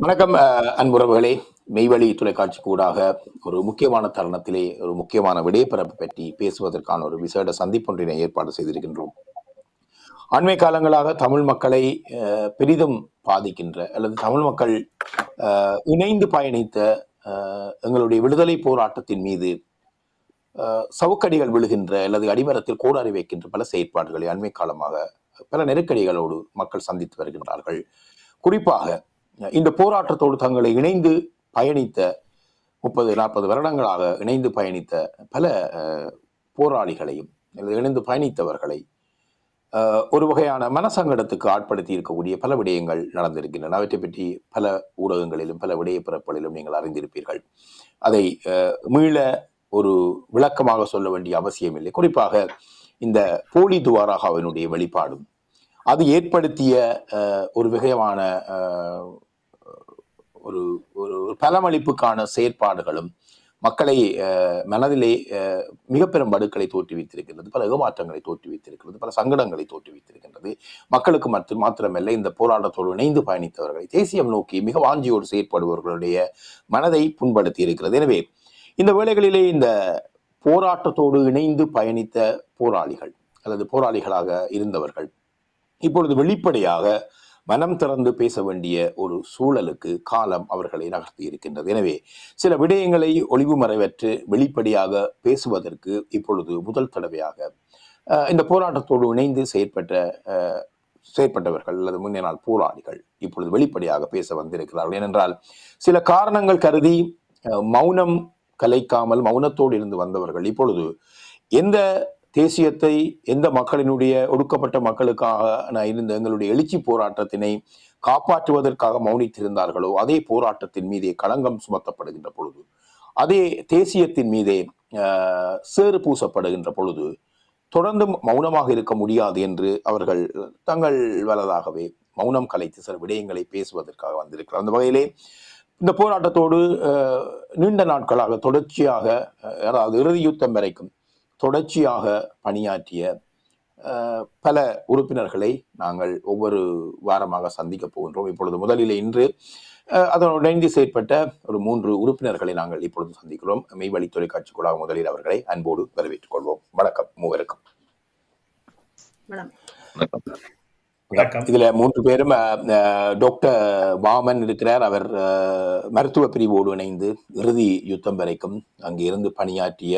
வணக்கம் அஹ், அன்புறவுகளே மெய்வழி தொலைக்காட்சி கூடாக ஒரு முக்கியமான தருணத்திலே ஒரு முக்கியமான விடைபரப்பு பற்றி பேசுவதற்கான ஒரு விசேட சந்திப்பொன்றினை ஏற்பாடு செய்திருக்கின்றோம் அண்மை காலங்களாக தமிழ் மக்களை அஹ், பெரிதும் பாதிக்கின்ற அல்லது தமிழ் மக்கள் அஹ், இணைந்து பயணித்த அஹ், எங்களுடைய விடுதலை போராட்டத்தின் மீது அஹ், சவுக்கடிகள் விழுகின்ற அல்லது அடிமரத்தில் கோடாரி வைக்கின்ற பல செயற்பாடுகளை அண்மை காலமாக பல நெருக்கடிகளோடு மக்கள் சந்தித்து வருகின்றார்கள் குறிப்பாக அஹ், இந்த போராட்டத்தோடு தங்களை இணைந்து பயணித்த முப்பது நாற்பது வருடங்களாக இணைந்து பயணித்த பல அஹ், போராளிகளையும் அல்லது இணைந்து பயணித்தவர்களை அஹ், ஒரு வகையான மனசங்கடத்துக்கு ஆட்படுத்தி இருக்கக்கூடிய பல விடயங்கள் நடந்திருக்கின்றன அவற்றை பற்றி பல ஊடகங்களிலும் பல விடய பிறப்புகளிலும் நீங்கள் அறிந்திருப்பீர்கள் அதை அஹ், மீள ஒரு விளக்கமாக சொல்ல வேண்டிய அவசியம் இல்லை குறிப்பாக இந்த போலி துவாராகாவினுடைய வெளிப்பாடும் அது ஏற்படுத்திய அஹ், ஒரு வகையான அஹ், ஒரு ஒரு ஒரு பலமளிப்புக்கான செயற்பாடுகளும் மக்களை அஹ், மனதிலே அஹ், மிக பெரும் வடுக்களை தோற்றுவித்திருக்கின்றது பல ஏமாற்றங்களை தோற்றுவித்திருக்கிறது பல சங்கடங்களை தோற்றுவித்திருக்கின்றது மக்களுக்கு மற்ற மாத்திரமல்ல இந்த போராட்டத்தோடு இணைந்து பயணித்தவர்களை தேசியம் நோக்கி மிக வாஞ்சியோடு செயற்படுபவர்களுடைய மனதை புண்படுத்தி இருக்கிறது எனவே இந்த வேளைகளிலே இந்த போராட்டத்தோடு இணைந்து பயணித்த போராளிகள் அல்லது போராளிகளாக இருந்தவர்கள் இப்பொழுது வெளிப்படையாக மனம் திறந்து பேச வேண்டிய ஒரு சூழலுக்கு காலம் அவர்களை நகர்த்தி இருக்கின்றது எனவே சில விடயங்களை ஒளிவு மறைவற்று வெளிப்படையாக பேசுவதற்கு இப்பொழுது முதல் தடவையாக அஹ், இந்த போராட்டத்தோடு இணைந்து செயற்பட்ட அஹ், செயற்பட்டவர்கள் அல்லது முன்னே நாள் போராளிகள் இப்பொழுது வெளிப்படையாக பேச வந்திருக்கிறார்கள் ஏனென்றால் சில காரணங்கள் கருதி அஹ், மௌனம் கலைக்காமல் மௌனத்தோடு இருந்து வந்தவர்கள் இப்பொழுது எந்த தேசியத்தை எந்த மக்களினுடைய ஒடுக்கப்பட்ட மக்களுக்காக நான் இருந்த எங்களுடைய எழுச்சி போராட்டத்தினை காப்பாற்றுவதற்காக மௌனித்திருந்தார்களோ அதே போராட்டத்தின் மீதே களங்கம் சுமத்தப்படுகின்ற பொழுது அதே தேசியத்தின் மீதே ஆஹ், சேறு பூசப்படுகின்ற பொழுது தொடர்ந்து மௌனமாக இருக்க முடியாது என்று அவர்கள் தங்கள் வலதாகவே மௌனம் கலைத்து சில விடயங்களை பேசுவதற்காக வந்திருக்கிறார் அந்த வகையிலே இந்த போராட்டத்தோடு அஹ், நீண்ட நாட்களாக தொடர்ச்சியாக அஹ், அதாவது இறுதி யுத்தம் வரைக்கும் தொடர்ச்சியாக பணியாற்றிய அஹ், பல உறுப்பினர்களை நாங்கள் ஒவ்வொரு வாரமாக சந்திக்க போகின்றோம் இப்பொழுது முதலிலே இன்று அஹ், அதனோடு இணைந்து செயற்பட்ட ஒரு மூன்று உறுப்பினர்களை நாங்கள் இப்பொழுது சந்திக்கிறோம் மெய்வழி தொலைக்காட்சி குழாம் முதலில் அவர்களை அன்போடு வரவேற்றுக் கொள்வோம் வணக்கம் மூவருக்கும் வணக்கம் இதுல மூன்று பேரும் அஹ், அஹ், டாக்டர் வாமன் இருக்கிறார் அவர் அஹ், மருத்துவ பிரிவோடு இணைந்து இறுதி யுத்தம் வரைக்கும் அங்கே இருந்து பணியாற்றிய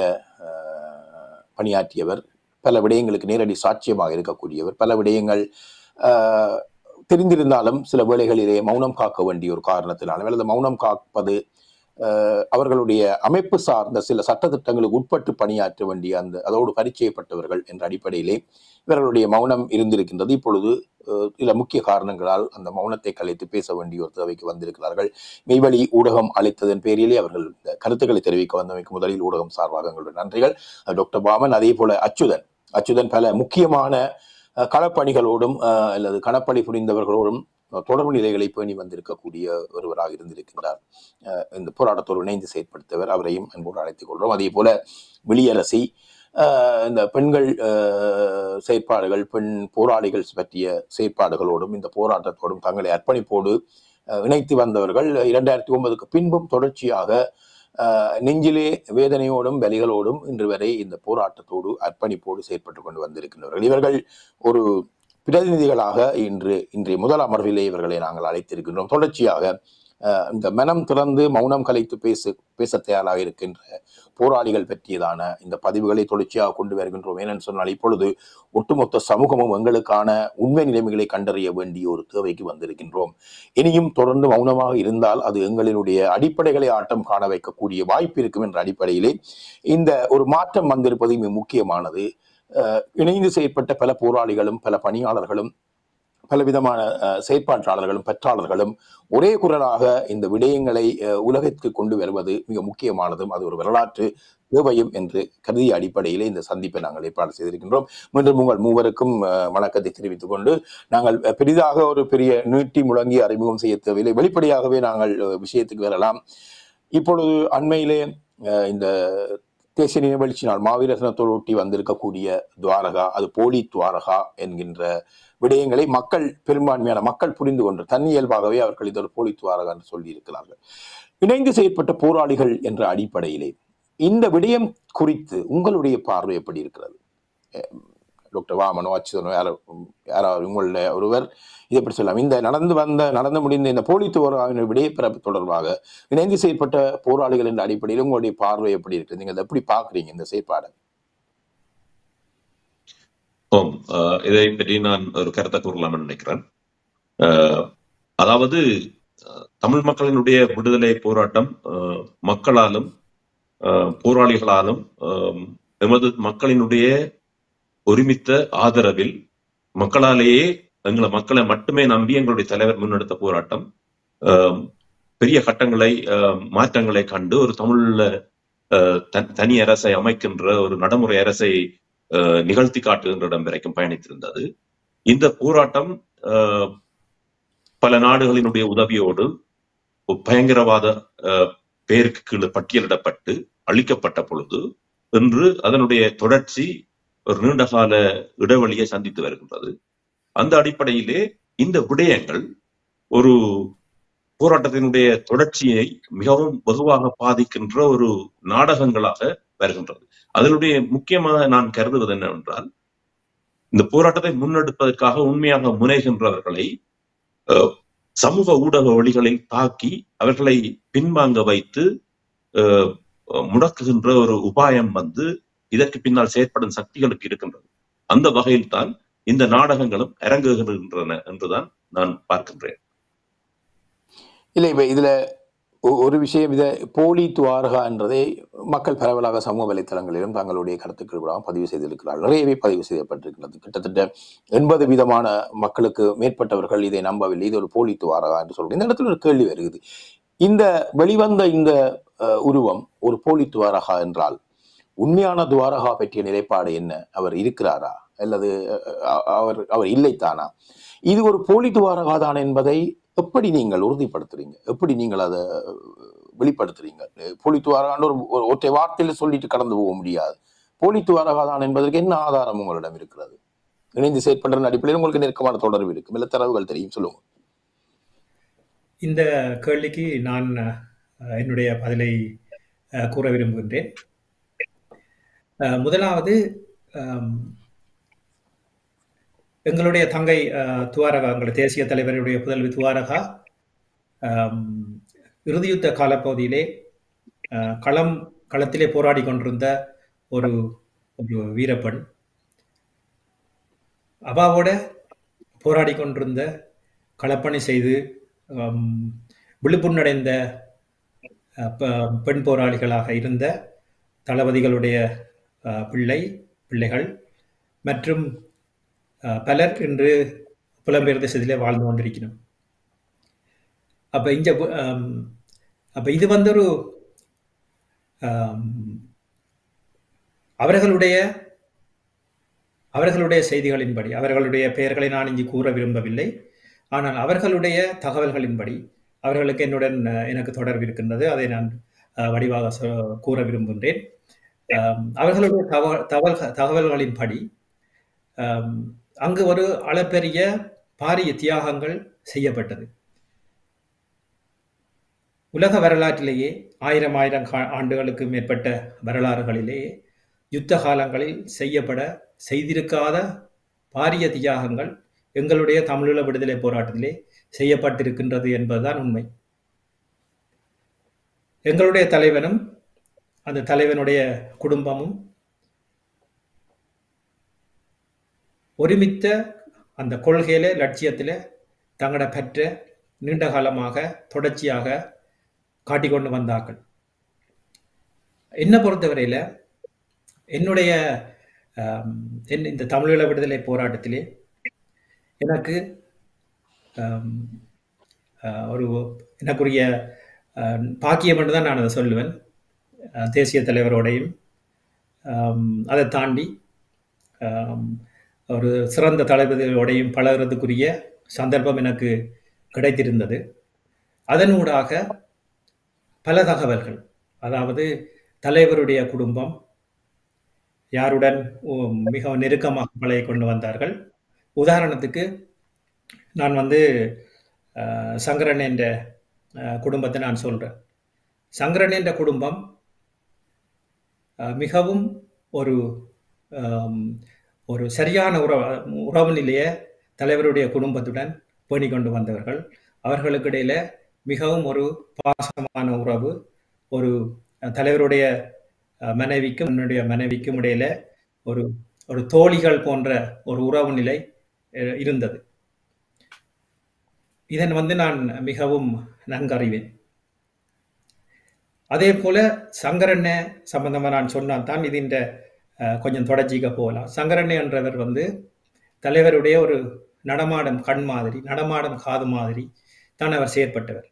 அஹ், பணியாற்றியவர் பல விடயங்களுக்கு நேரடி சாட்சியமாக இருக்கக்கூடியவர் பல விடயங்கள் அஹ், தெரிந்திருந்தாலும் சில வேளைகளிலே மௌனம் காக்க வேண்டிய ஒரு காரணத்தினாலும் அல்லது மௌனம் காப்பது அஹ், அவர்களுடைய அமைப்பு சார்ந்த சில சட்டத்திட்டங்களுக்கு உட்பட்டு பணியாற்ற வேண்டிய அந்த அதோடு பரிச்சயப்பட்டவர்கள் என்ற அடிப்படையிலே இவர்களுடைய மௌனம் இருந்திருக்கின்றது இப்பொழுது அஹ், சில முக்கிய காரணங்களால் அந்த மௌனத்தை கலைத்து பேச வேண்டிய ஒரு தேவைக்கு வந்திருக்கிறார்கள் மெய்வழி ஊடகம் அளித்ததன் பேரிலே அவர்கள் இந்த கருத்துக்களை தெரிவிக்க வந்தமைக்கு முதலில் ஊடகம் சார்பாக எங்களுடைய நன்றிகள் அஹ், டாக்டர் பாமன் அதே போல அச்சுதன் அச்சுதன் பல முக்கியமான அஹ், களப்பணிகளோடும் அஹ், அல்லது களப்பணி புரிந்தவர்களோடும் அஹ், தொடர்பு நிலைகளை பேணி வந்திருக்கக்கூடிய ஒருவராக இருந்திருக்கின்றார் அஹ், இந்த போராட்டத்தோடு இணைந்து செயற்படுத்தவர் அவரையும் அன்போடு அழைத்துக் கொள்கிறோம் அதே போல வெளியரசி அஹ், இந்த பெண்கள் அஹ், செயற்பாடுகள் பெண் போராளிகள் பற்றிய செயற்பாடுகளோடும் இந்த போராட்டத்தோடும் தங்களை அர்ப்பணிப்போடு அஹ், இணைத்து வந்தவர்கள் இரண்டாயிரத்தி ஒன்பதுக்கு பின்பும் தொடர்ச்சியாக அஹ், நெஞ்சிலே வேதனையோடும் வலிகளோடும் இன்று வரை இந்த போராட்டத்தோடு அர்ப்பணிப்போடு செயற்பட்டு கொண்டு வந்திருக்கின்றவர்கள் இவர்கள் ஒரு பிரதிநிதிகளாக இன்று இன்றைய முதல் அமர்விலே இவர்களை நாங்கள் அழைத்திருக்கின்றோம் தொடர்ச்சியாக அஹ், இந்த மனம் திறந்து மௌனம் கலைத்து பேச பேச தயாராக இருக்கின்ற போராளிகள் பற்றியதான இந்த பதிவுகளை தொடர்ச்சியாக கொண்டு வருகின்றோம் ஏனென்று சொன்னால் இப்பொழுது ஒட்டுமொத்த சமூகமும் எங்களுக்கான உண்மை நிலைமைகளை கண்டறிய வேண்டிய ஒரு தேவைக்கு வந்திருக்கின்றோம் இனியும் தொடர்ந்து மௌனமாக இருந்தால் அது எங்களினுடைய அடிப்படைகளை ஆட்டம் காண வைக்கக்கூடிய வாய்ப்பு இருக்கும் என்ற அடிப்படையிலே இந்த ஒரு மாற்றம் வந்திருப்பது மிக முக்கியமானது அஹ், இணைந்து செயற்பட்ட பல போராளிகளும் பல பணியாளர்களும் பலவிதமான அஹ், செயற்பாட்டாளர்களும் பெற்றாளர்களும் ஒரே குரலாக இந்த விடயங்களை அஹ், உலகிற்கு கொண்டு வருவது மிக முக்கியமானதும் அது ஒரு வரலாற்று தேவையும் என்று கருதிய அடிப்படையிலே இந்த சந்திப்பை நாங்கள் ஏற்பாடு செய்திருக்கின்றோம் மீண்டும் உங்கள் மூவருக்கும் அஹ், வணக்கத்தை தெரிவித்துக் கொண்டு நாங்கள் அஹ், பெரிதாக ஒரு பெரிய நீட்டி முழங்கி அறிமுகம் செய்ய தேவையில்லை வெளிப்படையாகவே நாங்கள் அஹ், விஷயத்துக்கு வரலாம் இப்பொழுது அண்மையிலே அஹ், இந்த தேசிய நினைவெழுச்சி நாள் மாவீரசனத்தோடு ஒட்டி வந்திருக்கக்கூடிய துவாரகா அது போலி துவாரகா என்கின்ற விடயங்களை மக்கள் பெரும்பான்மையான மக்கள் புரிந்து கொண்டு தன்னியல்பாகவே அவர்கள் இது ஒரு போலி துவாரகா என்று சொல்லி இருக்கிறார்கள் இணைந்து செயற்பட்ட போராளிகள் என்ற அடிப்படையிலே இந்த விடயம் குறித்து உங்களுடைய பார்வை எப்படி இருக்கிறது அஹ் டாக்டர் வாமனோ அச்சுதனோ யாரோ யாராவது உங்களுடைய ஒருவர் இதை எப்படி சொல்லலாம் இந்த நடந்து வந்த நடந்து முடிந்த இந்த போலி துவராவின் விடயப்பிறப்பு தொடர்பாக இணைந்து செயற்பட்ட போராளிகள் என்ற அடிப்படையில் உங்களுடைய பார்வை எப்படி இருக்குது நீங்க அதை எப்படி பாக்குறீங்க இந்த செயற்பாடை ஓம் அஹ் இதை பற்றி நான் ஒரு கருத்தை கூறலாம் நினைக்கிறேன் அஹ் அதாவது அஹ் தமிழ் மக்களினுடைய விடுதலை போராட்டம் அஹ் மக்களாலும் அஹ் போராளிகளாலும் அஹ் எமது மக்களினுடைய ஒருமித்த ஆதரவில் மக்களாலேயே எங்களை மக்களை மட்டுமே நம்பி எங்களுடைய தலைவர் முன்னெடுத்த போராட்டம் அஹ் பெரிய கட்டங்களை அஹ் மாற்றங்களை கண்டு ஒரு தமிழ்ல அஹ் தன்- தனி அரசை அமைக்கின்ற ஒரு நடைமுறை அரசை அஹ் நிகழ்த்தி காட்டுகின்ற இடம் வரைக்கும் பயணித்திருந்தது இந்த போராட்டம் அஹ், பல நாடுகளினுடைய உதவியோடு ஒரு பயங்கரவாத அஹ், பெயருக்கு கீழே பட்டியலிடப்பட்டு அழிக்கப்பட்ட பொழுது இன்று அதனுடைய தொடர்ச்சி ஒரு நீண்டகால இடைவெளியை சந்தித்து வருகின்றது அந்த அடிப்படையிலே இந்த விடயங்கள் ஒரு போராட்டத்தினுடைய தொடர்ச்சியை மிகவும் வெகுவாக பாதிக்கின்ற ஒரு நாடகங்களாக வருகின்றது அதனுடைய முக்கியமாக நான் கருதுவது என்னவென்றால் இந்த போராட்டத்தை முன்னெடுப்பதற்காக உண்மையாக முனைகின்றவர்களை அஹ், சமூக ஊடக வழிகளில் தாக்கி அவர்களை பின்வாங்க வைத்து அஹ், முடக்குகின்ற ஒரு உபாயம் வந்து இதற்கு பின்னால் செயற்படும் சக்திகளுக்கு இருக்கின்றது அந்த வகையில் தான் இந்த நாடகங்களும் அரங்குகின்றன என்றுதான் நான் பார்க்கின்றேன் இல்லை இப்ப இதுல ஒ- ஒரு விஷயம் இதை போலி துவாரகா என்றதை மக்கள் பரவலாக சமூக வலைத்தளங்களிலும் தங்களுடைய கருத்துக்கள் கூட பதிவு செய்திருக்கிறார்கள் நிறையவே பதிவு செய்யப்பட்டிருக்கிறது கிட்டத்தட்ட எண்பது விதமான மக்களுக்கு மேற்பட்டவர்கள் இதை நம்பவில்லை இது ஒரு போலி துவாரகா என்று சொல்றோம் இந்த இடத்துல ஒரு கேள்வி வருகிறது இந்த வெளிவந்த இந்த அஹ், உருவம் ஒரு போலி துவாரகா என்றால் உண்மையான துவாரகா பற்றிய நிலைப்பாடு என்ன அவர் இருக்கிறாரா அல்லது அஹ், அவர் அவர் இல்லைத்தானா இது ஒரு போலி துவாரகா தான் என்பதை எப்படி நீங்கள் உறுதிப்படுத்துறீங்க எப்படி நீங்கள் அதை வெளிப்படுத்துறீங்க போலி துவாரகான்னு ஒரு ஒரு ஒற்றை வார்த்தையில சொல்லிட்டு கடந்து போக முடியாது போலி துவாரகா தான் என்பதற்கு என்ன ஆதாரம் உங்களிடம் இருக்கிறது இணைந்து செயற்படுற அடிப்படையில் உங்களுக்கு நெருக்கமான தொடர்பு இருக்கும் இல்ல தரவுகள் தெரியும் சொல்லுங்க இந்த கேள்விக்கு நான் அஹ், என்னுடைய பதிலை அஹ், கூற விரும்புகின்றேன் அஹ், முதலாவது அம், எங்களுடைய தங்கை அஹ், துவாரகா எங்களுடைய தேசிய தலைவருடைய புதல்வி துவாரகா அம், இறுதியுத்த காலப்பகுதியிலே அஹ், களம் களத்திலே போராடி கொண்டிருந்த ஒரு ஒரு வீரப்பெண் அவாவோட போராடி கொண்டிருந்த களப்பணி செய்து அம், விழிப்புணர்ந்த அஹ், ப- பெண் போராளிகளாக இருந்த தளபதிகளுடைய அஹ், பிள்ளை பிள்ளைகள் மற்றும் அஹ், பலர் இன்று புலம்பெயர் தேசத்திலே வாழ்ந்து கொண்டிருக்கிறோம் அப்ப இங்க பு- அம், அப்ப இது வந்து ஒரு அம், அவர்களுடைய அவர்களுடைய செய்திகளின்படி அவர்களுடைய பெயர்களை நான் இங்கு கூற விரும்பவில்லை ஆனால் அவர்களுடைய தகவல்களின்படி அவர்களுக்கு என்னுடன் அஹ், எனக்கு தொடர்பு இருக்கின்றது அதை நான் அஹ், வடிவாக சொ- கூற விரும்புகின்றேன் அம், அவர்களுடைய தகவல் தகவல் தகவல்களின்படி அம், அங்கு ஒரு அளப்பெரிய பாரிய தியாகங்கள் செய்யப்பட்டது உலக வரலாற்றிலேயே ஆயிரம் ஆயிரம் கா- ஆண்டுகளுக்கு மேற்பட்ட வரலாறுகளிலேயே யுத்த காலங்களில் செய்யப்பட செய்திருக்காத பாரிய தியாகங்கள் எங்களுடைய தமிழீழ விடுதலை போராட்டத்திலே செய்யப்பட்டிருக்கின்றது என்பதுதான் உண்மை எங்களுடைய தலைவனும் அந்த தலைவனுடைய குடும்பமும் ஒருமித்த அந்த கொள்கையில லட்சியத்தில தங்களோட பெற்ற நீண்ட காலமாக தொடர்ச்சியாக காட்டிக்கொண்டு வந்தார்கள் என்னை பொறுத்தவரையில என்னுடைய ஆம், என் இந்த தமிழீழ விடுதலை போராட்டத்திலே எனக்கு ஆம், ஆ, ஒரு எனக்குரிய ஆ, பாக்கியம் என்று தான் நான் அதை சொல்லுவேன் ஆ, தேசிய தலைவரோடையும் ஆம், அதை தாண்டி ஆம், ஒரு சிறந்த தளபதிகளோடையும் பழகுறதுக்குரிய சந்தர்ப்பம் எனக்கு கிடைத்திருந்தது அதனூடாக பல தகவல்கள் அதாவது தலைவருடைய குடும்பம் யாருடன் உம், மிகவும் நெருக்கமாக பழகி கொண்டு வந்தார்கள் உதாரணத்துக்கு நான் வந்து அஹ், சங்கரன் என்ற அஹ், குடும்பத்தை நான் சொல்றேன் சங்கரன் என்ற குடும்பம் அஹ், மிகவும் ஒரு ஆம், ஒரு சரியான உறவு உறவு நிலையை தலைவருடைய குடும்பத்துடன் பேணி கொண்டு வந்தவர்கள் அவர்களுக்கு இடையில மிகவும் ஒரு பாசமான உறவு ஒரு அஹ், தலைவருடைய அஹ், மனைவிக்கும் என்னுடைய மனைவிக்கும் இடையில ஒரு ஒரு தோழிகள் போன்ற ஒரு உறவு நிலை அஹ், இருந்தது இதன் வந்து நான் மிகவும் நன்கறிவேன் அதே போல சங்கரண்ண சம்பந்தமா நான் சொன்னால் தான் இதுன்ற அஹ், கொஞ்சம் தொடர்ச்சிக்க போகலாம் சங்கரண்ண என்றவர் வந்து தலைவருடைய ஒரு நடமாடும் கண் மாதிரி நடமாடும் காது மாதிரி தான் அவர் செயற்பட்டவர்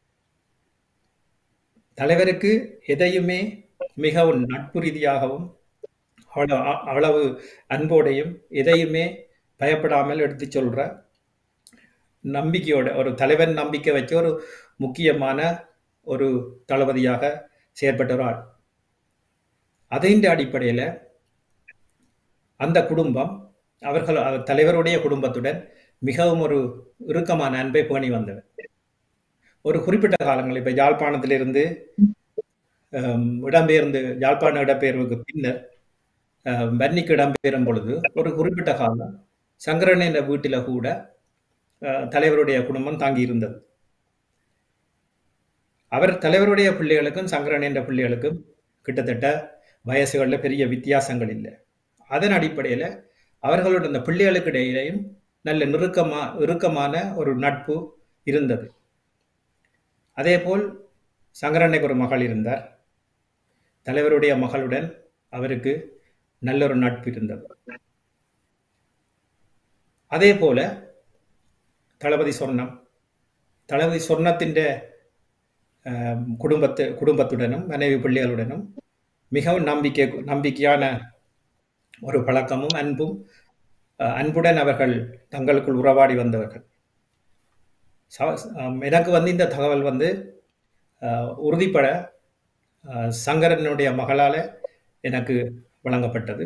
தலைவருக்கு எதையுமே மிகவும் நட்பு ரீதியாகவும் அவ்வளவு அவ்வளவு அன்போடையும் எதையுமே பயப்படாமல் எடுத்து சொல்ற நம்பிக்கையோட ஒரு தலைவன் நம்பிக்கை வச்ச ஒரு முக்கியமான ஒரு தளபதியாக செயற்பட்ட ஒரு ஆள் அதின் அடிப்படையில் அந்த குடும்பம் அவர்கள் அவர் தலைவருடைய குடும்பத்துடன் மிகவும் ஒரு இறுக்கமான அன்பை பேணி வந்தவர் ஒரு குறிப்பிட்ட காலங்கள் இப்ப யாழ்ப்பாணத்திலிருந்து அம், இடம்பெயர்ந்து யாழ்ப்பாண இடம்பெயர்வுக்கு பின்னர் அஹ், வன்னிக்கு இடம்பெயரும் பொழுது ஒரு குறிப்பிட்ட காலம் சங்கரன் என்ற வீட்டில கூட அஹ், தலைவருடைய குடும்பம் தாங்கி இருந்தது அவர் தலைவருடைய பிள்ளைகளுக்கும் சங்கரன் என்ற பிள்ளைகளுக்கும் கிட்டத்தட்ட வயசுகளில் பெரிய வித்தியாசங்கள் இல்லை அதன் அடிப்படையில் அவர்களோட அந்த பிள்ளைகளுக்கு இடையிலேயும் நல்ல நெருக்கமா இறுக்கமான ஒரு நட்பு இருந்தது அதேபோல் சங்கரண்ணைக்கு ஒரு மகள் இருந்தார் தலைவருடைய மகளுடன் அவருக்கு நல்ல ஒரு நட்பு இருந்தது அதே போல தளபதி சொர்ணம் தளபதி சொர்ணத்தின் குடும்பத்து குடும்பத்துடனும் மனைவி பிள்ளைகளுடனும் மிகவும் நம்பிக்கை நம்பிக்கையான ஒரு பழக்கமும் அன்பும் அஹ், அன்புடன் அவர்கள் தங்களுக்குள் உறவாடி வந்தவர்கள் ச- ஆம், எனக்கு வந்து இந்த தகவல் வந்து அஹ், உறுதிப்பட அஹ், சங்கரனுடைய மகளால எனக்கு வழங்கப்பட்டது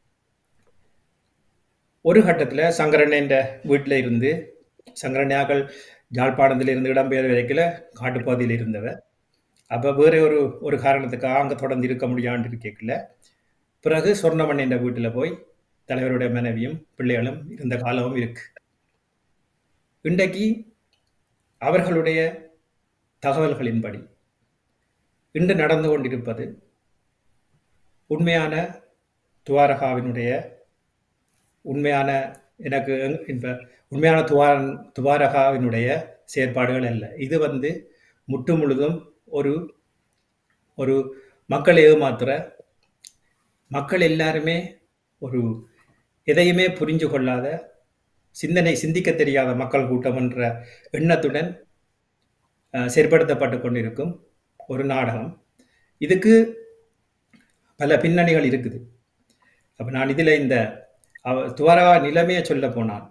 ஒரு கட்டத்தில் சங்கரன் என்ற வீட்டில் இருந்து சங்கரன்யாக்கள் யாழ்ப்பாணத்தில் இருந்து இடம்பெயர் வரைக்கில் காட்டுப்பகுதியில் இருந்தவர் அப்போ வேற ஒரு ஒரு காரணத்துக்காக அங்கே தொடர்ந்து இருக்க முடியாண்டு இருக்கல பிறகு சொர்ணமன் என்ற வீட்டில் போய் தலைவருடைய மனைவியும் பிள்ளைகளும் இருந்த காலமும் இருக்கு இன்றைக்கு அவர்களுடைய தகவல்களின்படி இன்று நடந்து கொண்டிருப்பது உண்மையான துவாரகாவினுடைய உண்மையான எனக்கு இப்ப உண்மையான துவார துவாரகாவினுடைய செயற்பாடுகள் அல்ல இது வந்து முற்று முழுதும் ஒரு ஒரு மக்களை ஏமாத்துற மக்கள் எல்லாருமே ஒரு எதையுமே புரிஞ்சு கொள்ளாத சிந்தனை சிந்திக்க தெரியாத மக்கள் கூட்டம் என்ற எண்ணத்துடன் அஹ், செயற்படுத்தப்பட்டு கொண்டிருக்கும் ஒரு நாடகம் இதுக்கு பல பின்னணிகள் இருக்குது அப்ப நான் இதுல இந்த அவ துவாரா நிலைமையை சொல்ல போனால்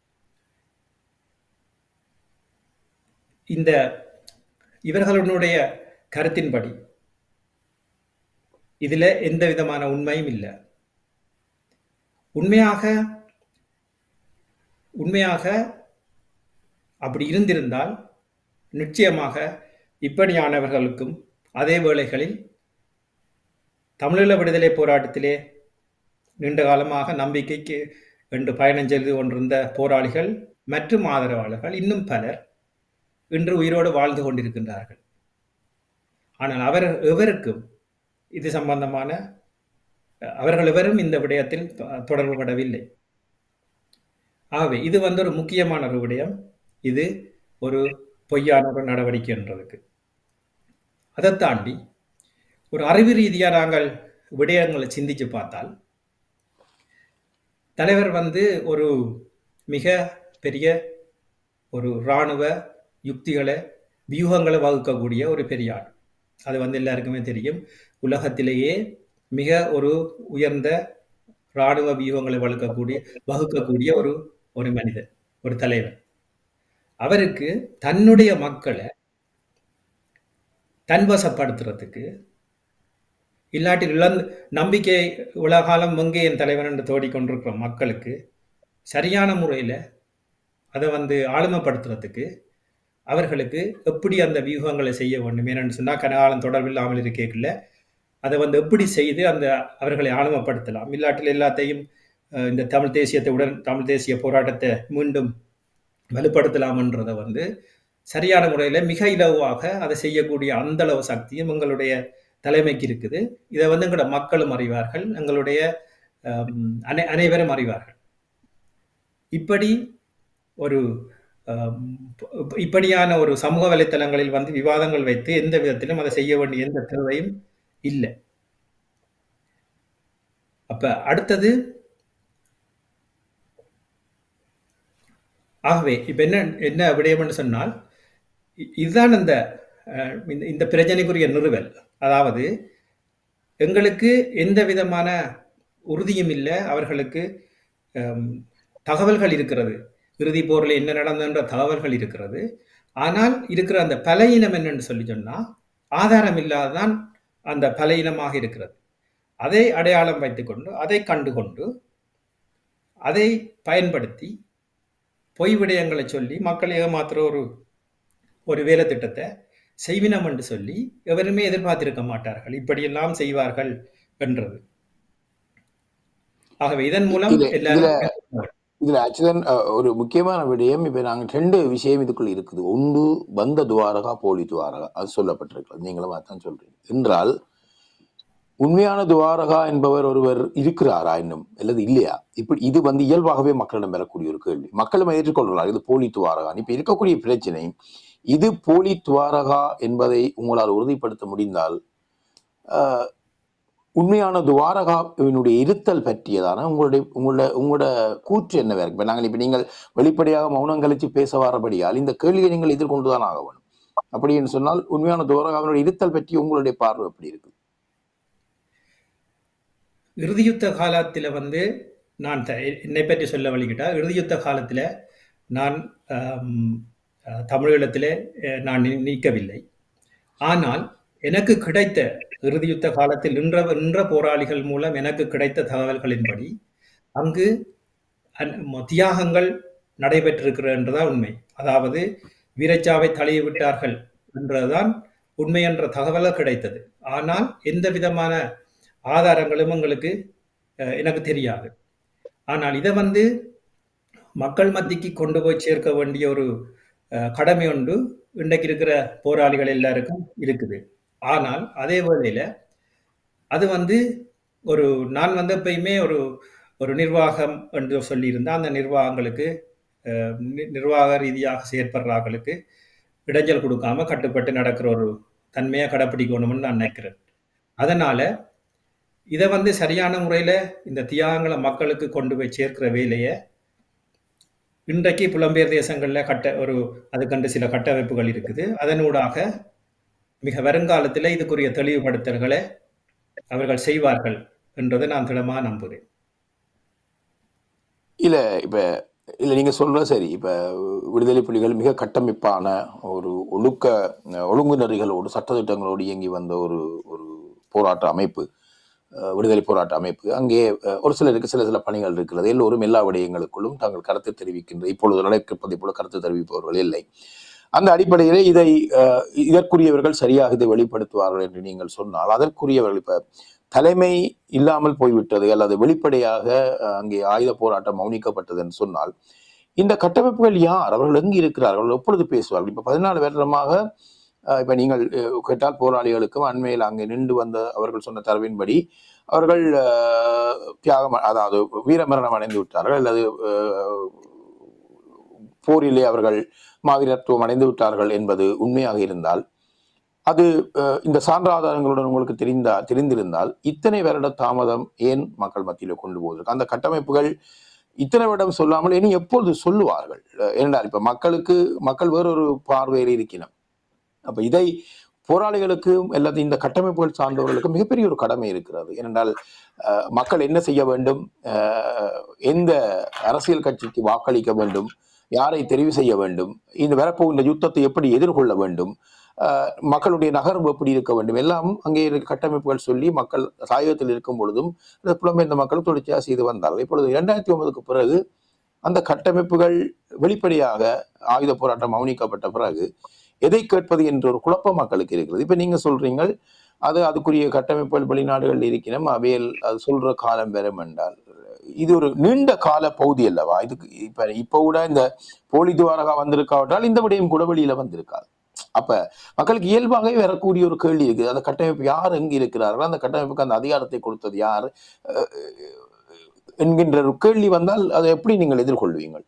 இந்த இவர்களுடைய கருத்தின்படி இதுல எந்த விதமான உண்மையும் இல்லை உண்மையாக உண்மையாக அப்படி இருந்திருந்தால் நிச்சயமாக இப்படியானவர்களுக்கும் அதே வேளைகளில் தமிழீழ விடுதலை போராட்டத்திலே நீண்ட காலமாக நம்பிக்கைக்கு என்று பயணம் செய்து கொண்டிருந்த போராளிகள் மற்றும் ஆதரவாளர்கள் இன்னும் பலர் இன்று உயிரோடு வாழ்ந்து கொண்டிருக்கின்றார்கள் ஆனால் அவர் எவருக்கும் இது சம்பந்தமான அவர்கள் எவரும் இந்த விடயத்தில் தொ- தொடர்புபடவில்லை ஆகவே இது வந்து ஒரு முக்கியமான ஒரு விடயம் இது ஒரு பொய்யான ஒரு நடவடிக்கை என்றதுக்கு அதை தாண்டி ஒரு அறிவு ரீதியா நாங்கள் விடயங்களை சிந்திச்சு பார்த்தால் தலைவர் வந்து ஒரு மிக பெரிய ஒரு இராணுவ யுக்திகளை வியூகங்களை வகுக்கக்கூடிய ஒரு பெரிய ஆள் அது வந்து எல்லாருக்குமே தெரியும் உலகத்திலேயே மிக ஒரு உயர்ந்த இராணுவ வியூகங்களை வகுக்கக்கூடிய வகுக்கக்கூடிய ஒரு ஒரு மனிதன் ஒரு தலைவர் அவருக்கு தன்னுடைய மக்களை தன்வசப்படுத்துறதுக்கு இல்லாட்டி இழந்து நம்பிக்கை உலகாலம் எங்கே என் தலைவன் என்று தோடிக்கொண்டிருக்கிற மக்களுக்கு சரியான முறையில் அதை வந்து ஆளுமைப்படுத்துறதுக்கு அவர்களுக்கு எப்படி அந்த வியூகங்களை செய்ய வேண்டும் ஏன்னு சொன்னால் கனகாலம் தொடர்பில்லாமல் இருக்கேக்கில்ல அதை வந்து எப்படி செய்து அந்த அவர்களை ஆளுமைப்படுத்தலாம் இல்லாட்டில் எல்லாத்தையும் அஹ், இந்த தமிழ் தேசியத்துடன் தமிழ் தேசிய போராட்டத்தை மீண்டும் வலுப்படுத்தலாம்ன்றதை வந்து சரியான முறையில் மிக இலவாக அதை செய்யக்கூடிய அந்த அளவு சக்தியும் எங்களுடைய தலைமைக்கு இருக்குது இதை வந்து எங்களோட மக்களும் அறிவார்கள் எங்களுடைய அம், அனை அனைவரும் அறிவார்கள் இப்படி ஒரு அம், இப்ப- இப்படியான ஒரு சமூக வலைத்தளங்களில் வந்து விவாதங்கள் வைத்து எந்த விதத்திலும் அதை செய்ய வேண்டிய எந்த தேவையும் இல்லை அப்ப அடுத்தது ஆகவே இப்ப என்ன என்ன விடயம்னு சொன்னால் இ- இதுதான் இந்த அஹ், இந்த- இந்த பிரச்சனைக்குரிய நிறுவல் அதாவது எங்களுக்கு எந்த விதமான உறுதியும் இல்லை அவர்களுக்கு அம், தகவல்கள் இருக்கிறது இறுதி போரில் என்ன நடந்ததுன்ற தகவல்கள் இருக்கிறது ஆனால் இருக்கிற அந்த பலையினம் என்னன்னு சொல்லி சொன்னா ஆதாரம் இல்லாததான் அந்த பலையினமாக இருக்கிறது அதை அடையாளம் வைத்துக்கொண்டு அதை கண்டுகொண்டு அதை பயன்படுத்தி பொய் விடயங்களை சொல்லி மக்களை ஏமாத்துற ஒரு ஒரு வேலை திட்டத்தை செய்வினம் என்று சொல்லி எவருமே எதிர்பார்த்திருக்க மாட்டார்கள் இப்படியெல்லாம் செய்வார்கள் என்றது ஆகவே இதன் மூலம் இதுல இதுல எல்லாரும் இதுல அச்சுதன் அஹ், ஒரு முக்கியமான விடயம் இப்ப நாங்க ரெண்டு விஷயம் இதுக்குள்ள இருக்குது ஒன்று பந்த துவாரகா போலி துவாரகா அது சொல்லப்பட்டிருக்கிறது நீங்களும் அதான் சொல்றீங்க என்றால் உண்மையான துவாரகா என்பவர் ஒருவர் இருக்கிறாரா இன்னும் அல்லது இல்லையா இப்படி இது வந்து இயல்பாகவே மக்களிடம் பெறக்கூடிய ஒரு கேள்வி மக்களும் ஏற்றுக்கொள்கிறார் இது போலி துவாரகா இப்ப இருக்கக்கூடிய பிரச்சனை இது போலி துவாரகா என்பதை உங்களால் உறுதிப்படுத்த முடிந்தால் ஆஹ், உண்மையான துவாரகாவினுடைய இருத்தல் பற்றியதான உங்களுடைய உங்களோட உங்களோட கூற்று என்னவா இருக்கு இப்ப நாங்கள் இப்ப நீங்கள் வெளிப்படையாக மௌனம் கழிச்சு பேச வரபடியால் இந்த கேள்வியை நீங்கள் எதிர்கொண்டுதான் ஆக வேண்டும் அப்படி என்று சொன்னால் உண்மையான துவாரகாவினுடைய இருத்தல் பற்றி உங்களுடைய பார்வை எப்படி இருக்கு இறுதியுத்த காலத்தில் வந்து நான் த- என்னை பற்றி சொல்ல வழிகிட்டா இறுதியுத்த காலத்தில் நான் ஆம், அஹ், தமிழீழத்திலே அஹ், நான் நீ- நீக்கவில்லை ஆனால் எனக்கு கிடைத்த இறுதியுத்த காலத்தில் நின்ற நின்ற போராளிகள் மூலம் எனக்கு கிடைத்த தகவல்களின்படி அங்கு அன்- ம- தியாகங்கள் நடைபெற்றிருக்கிறது என்றுதான் உண்மை அதாவது வீரச்சாவை தழுவி விட்டார்கள் என்றதுதான் உண்மை என்ற தகவல் கிடைத்தது ஆனால் எந்த விதமான ஆதாரங்களும் எங்களுக்கு அஹ், எனக்கு தெரியாது ஆனால் இதை வந்து மக்கள் மத்திக்கு கொண்டு போய் சேர்க்க வேண்டிய ஒரு அஹ், கடமை ஒன்று இன்றைக்கு இருக்கிற போராளிகள் எல்லாருக்கும் இருக்குது ஆனால் அதே வேளையில அது வந்து ஒரு நான் வந்து எப்பயுமே ஒரு ஒரு நிர்வாகம் என்று சொல்லியிருந்தேன் அந்த நிர்வாகங்களுக்கு அஹ், நி- நிர்வாக ரீதியாக செயற்படுறாங்களுக்கு இடைஞ்சல் கொடுக்காம கட்டுப்பட்டு நடக்கிற ஒரு தன்மையை கடைப்பிடிக்கணும்னு நான் நினைக்கிறேன் அதனால இதை வந்து சரியான முறையில இந்த தியாகங்களை மக்களுக்கு கொண்டு போய் சேர்க்கிற வேலையை இன்றைக்கு புலம்பெயர் தேசங்கள்ல கட்ட ஒரு அதுக்கண்டு சில கட்டமைப்புகள் இருக்குது அதனூடாக மிக வருங்காலத்தில் இதுக்குரிய தெளிவுபடுத்தல்களை அவர்கள் செய்வார்கள் என்றதை நான் திடமா நம்புகிறேன் இல்ல இப்ப இல்ல நீங்க சொல்றது சரி இப்ப விடுதலை புலிகள் மிக கட்டமைப்பான ஒரு ஒழுக்க ஒழுங்கு நெறிகளோடு சட்டத்திட்டங்களோடு இயங்கி வந்த ஒரு ஒரு போராட்ட அமைப்பு அஹ், விடுதலை போராட்ட அமைப்பு அங்கே அஹ், ஒரு சிலருக்கு சில சில பணிகள் இருக்கிறது எல்லோரும் எல்லா விடயங்களுக்குள்ளும் தாங்கள் கருத்து தெரிவிக்கின்ற இப்பொழுது நடப்பதை போல கருத்து தெரிவிப்பவர்கள் இல்லை அந்த அடிப்படையிலே இதை அஹ், இதற்குரியவர்கள் சரியாக இதை வெளிப்படுத்துவார்கள் என்று நீங்கள் சொன்னால் அதற்குரியவர்கள் இப்ப தலைமை இல்லாமல் போய்விட்டது அல்லது வெளிப்படையாக அஹ், அங்கே ஆயுத போராட்டம் மௌனிக்கப்பட்டது என்று சொன்னால் இந்த கட்டமைப்புகள் யார் அவர்கள் எங்கு இருக்கிறார்கள் எப்பொழுது பேசுவார்கள் இப்ப பதினாலு வருடமாக அஹ், இப்ப நீங்கள் அஹ், கேட்டால் போராளிகளுக்கும் அண்மையில் அங்கே நின்று வந்த அவர்கள் சொன்ன தரவின்படி அவர்கள் அஹ், தியாகம் அதாவது வீரமரணம் அடைந்து விட்டார்கள் அல்லது அஹ், போரிலே அவர்கள் மாவீரத்துவம் அடைந்து விட்டார்கள் என்பது உண்மையாக இருந்தால் அது அஹ், இந்த சான்றாதாரங்களுடன் உங்களுக்கு தெரிந்தா தெரிந்திருந்தால் இத்தனை வருட தாமதம் ஏன் மக்கள் மத்தியில் கொண்டு போவதற்கு அந்த கட்டமைப்புகள் இத்தனை வருடம் சொல்லாமல் இனி எப்பொழுது சொல்லுவார்கள் அஹ், ஏனென்றால் இப்ப மக்களுக்கு மக்கள் வேறொரு பார்வையில் இருக்கணும் அப்ப இதை போராளிகளுக்கு அல்லது இந்த கட்டமைப்புகள் சார்ந்தவர்களுக்கு மிகப்பெரிய ஒரு கடமை இருக்கிறது ஏனென்றால் அஹ், மக்கள் என்ன செய்ய வேண்டும் அஹ், எந்த அரசியல் கட்சிக்கு வாக்களிக்க வேண்டும் யாரை தெரிவு செய்ய வேண்டும் இந்த வரப்போகின்ற யுத்தத்தை எப்படி எதிர்கொள்ள வேண்டும் அஹ், மக்களுடைய நகர்வு எப்படி இருக்க வேண்டும் எல்லாம் அங்கே இருக்க கட்டமைப்புகள் சொல்லி மக்கள் தாயகத்தில் இருக்கும் பொழுதும் இந்த புலம்பெயர்ந்த மக்கள் தொடர்ச்சியாக செய்து வந்தார்கள் இப்பொழுது இரண்டாயிரத்தி ஒன்பதுக்கு பிறகு அந்த கட்டமைப்புகள் வெளிப்படையாக ஆயுத போராட்டம் மௌனிக்கப்பட்ட பிறகு எதை கேட்பது என்ற ஒரு குழப்பம் மக்களுக்கு இருக்கிறது இப்ப நீங்க சொல்றீங்க அது அதுக்குரிய கட்டமைப்புகள் வெளிநாடுகளில் இருக்கிறோம் அவையில் அது சொல்ற காலம் வரும் என்றால் இது ஒரு நீண்ட கால பகுதி அல்லவா இதுக்கு இப்ப இப்ப கூட இந்த போலி துவாரகா வந்திருக்காவிட்டால் இந்த விடயம் கூட வெளியில வந்திருக்காது அப்ப மக்களுக்கு இயல்பாகவே வரக்கூடிய ஒரு கேள்வி இருக்குது அந்த கட்டமைப்பு யார் எங்க இருக்கிறார்கள் அந்த கட்டமைப்புக்கு அந்த அதிகாரத்தை கொடுத்தது யார் அஹ், என்கின்ற ஒரு கேள்வி வந்தால் அதை எப்படி நீங்கள் எதிர்கொள்வீங்கள்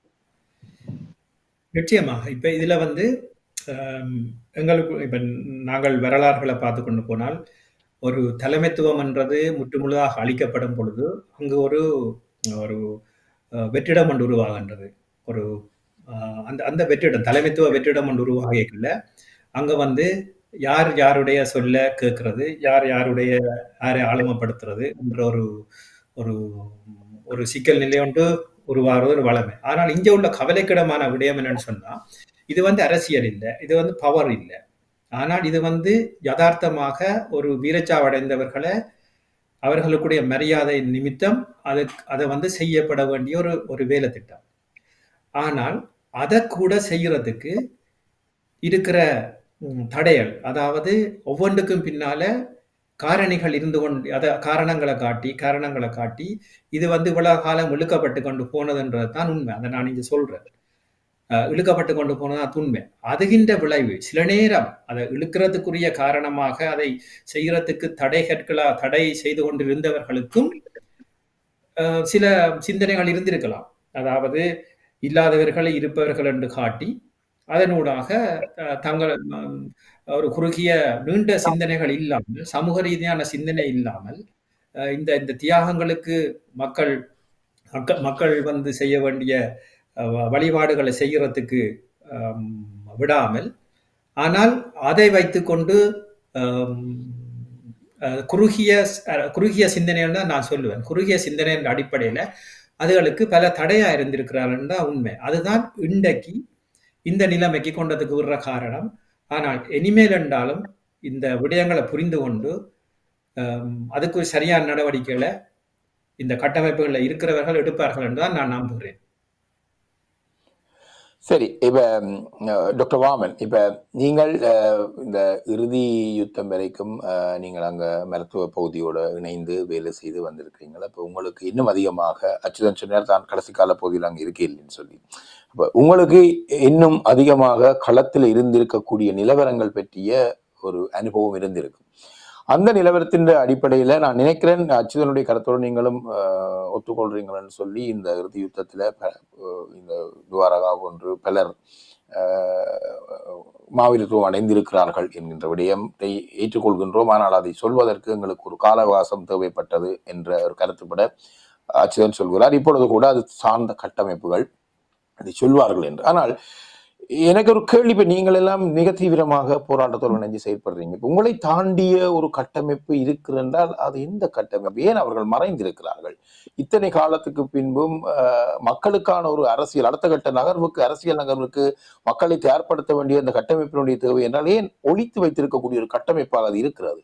நிச்சயமாக இப்ப இதுல வந்து ஆம், எங்களுக்கு இப்ப நாங்கள் வரலாறுகளை பார்த்து கொண்டு போனால் ஒரு தலைமைத்துவம் என்றது முற்றுமுழுதாக அளிக்கப்படும் பொழுது அங்கு ஒரு ஒரு அஹ், வெற்றிடம் ஒன்று உருவாகின்றது ஒரு அஹ், அந்த அந்த வெற்றிடம் தலைமைத்துவ வெற்றிடம் ஒன்று உருவாகியக்குள்ள அங்க வந்து யார் யாருடைய சொல்ல கேட்கறது யார் யாருடைய யாரை ஆளுமைப்படுத்துறது என்ற ஒரு ஒரு ஒரு சிக்கல் நிலை ஒன்று உருவாகிறது ஒரு வளமை ஆனால் இங்க உள்ள கவலைக்கிடமான விடயம் என்னன்னு சொன்னா இது வந்து அரசியல் இல்லை இது வந்து பவர் இல்லை ஆனால் இது வந்து யதார்த்தமாக ஒரு வீரச்சாவடைந்தவர்களை அவர்களுக்குடைய மரியாதை நிமித்தம் அது அதை வந்து செய்யப்பட வேண்டிய ஒரு ஒரு வேலை திட்டம் ஆனால் அதை கூட செய்யறதுக்கு இருக்கிற ம், தடைகள் அதாவது ஒவ்வொன்றுக்கும் பின்னால காரணிகள் இருந்து கொண்டு அத காரணங்களை காட்டி காரணங்களை காட்டி இது வந்து இவ்வளவு காலம் இழுக்கப்பட்டு கொண்டு போனதுன்றது தான் உண்மை அதை நான் இங்க சொல்றேன் அஹ், இழுக்கப்பட்டு கொண்டு போனது உண்மை அதுகின்ற விளைவு சில நேரம் அதை இழுக்கிறதுக்குரிய காரணமாக அதை செய்யறதுக்கு தடைகட்களா தடை செய்து கொண்டிருந்தவர்களுக்கும் அஹ், சில சிந்தனைகள் இருந்திருக்கலாம் அதாவது இல்லாதவர்களை இருப்பவர்கள் என்று காட்டி அதனூடாக அஹ், தங்கள் ம், ஒரு குறுகிய நீண்ட சிந்தனைகள் இல்லாமல் சமூக ரீதியான சிந்தனை இல்லாமல் அஹ், இந்த இந்த தியாகங்களுக்கு மக்கள் மக்கள் மக்கள் வந்து செய்ய வேண்டிய அஹ், வ- வழிபாடுகளை செய்யறதுக்கு அம், விடாமல் ஆனால் அதை வைத்துக்கொண்டு அம், அஹ், குறுகிய அஹ், குறுகிய சிந்தனைன்னு தான் நான் சொல்லுவேன் குறுகிய சிந்தனை என்ற அடிப்படையில அதுகளுக்கு பல தடையா இருந்திருக்கிறார்கள் தான் உண்மை அதுதான் இன்றைக்கு இந்த நிலைமைக்கு கொண்டதுக்கு விடுற காரணம் ஆனால் இனிமேல் என்றாலும் இந்த விடயங்களை புரிந்து கொண்டு அம், அதுக்கு சரியான நடவடிக்கைகளை இந்த கட்டமைப்புகளில் இருக்கிறவர்கள் எடுப்பார்கள் என்று தான் நான் நம்புகிறேன் சரி இப்ப ம், அஹ், டாக்டர் வாமன் இப்ப நீங்கள் அஹ், இந்த இறுதி யுத்தம் வரைக்கும் அஹ், நீங்கள் அங்க மருத்துவ பகுதியோட இணைந்து வேலை செய்து வந்திருக்கிறீங்களா அப்ப உங்களுக்கு இன்னும் அதிகமாக அச்சுதன் சொன்னார் தான் கடைசி கால பகுதியில் அங்க இருக்கேன்னு சொல்லி அப்ப உங்களுக்கு இன்னும் அதிகமாக களத்தில் இருந்திருக்கக்கூடிய நிலவரங்கள் பற்றிய ஒரு அனுபவம் இருந்திருக்கும் அந்த நிலவரத்தின் அடிப்படையில நான் நினைக்கிறேன் அச்சுதனுடைய கருத்தோடு நீங்களும் அஹ், ஒத்துக்கொள்றீங்களன்னு சொல்லி இந்த இறுதி யுத்தத்துல ப- அஹ், இந்த துவாரகா போன்று பலர் அஹ், மாவீரத்துவம் அடைந்திருக்கிறார்கள் என்கின்ற விடயத்தை ஏற்றுக்கொள்கின்றோம் ஆனால் அதை சொல்வதற்கு எங்களுக்கு ஒரு கால அவகாசம் தேவைப்பட்டது என்ற ஒரு கருத்துப்பட அச்சுதன் சொல்கிறார் இப்பொழுது கூட அது சார்ந்த கட்டமைப்புகள் அதை சொல்வார்கள் என்று ஆனால் எனக்கு ஒரு கேள்வி இப்ப நீங்கள் எல்லாம் மிக தீவிரமாக போராட்டத்தோடு இணைஞ்சு செயல்படுறீங்க இப்ப உங்களை தாண்டிய ஒரு கட்டமைப்பு இருக்கிறென்றால் அது எந்த கட்டமைப்பு ஏன் அவர்கள் மறைந்திருக்கிறார்கள் இத்தனை காலத்துக்கு பின்பும் அஹ், மக்களுக்கான ஒரு அரசியல் அடுத்த கட்ட நகர்வுக்கு அரசியல் நகர்வுக்கு மக்களை தயார்படுத்த வேண்டிய அந்த கட்டமைப்பினுடைய தேவை என்றால் ஏன் ஒழித்து வைத்திருக்கக்கூடிய ஒரு கட்டமைப்பாக அது இருக்கிறது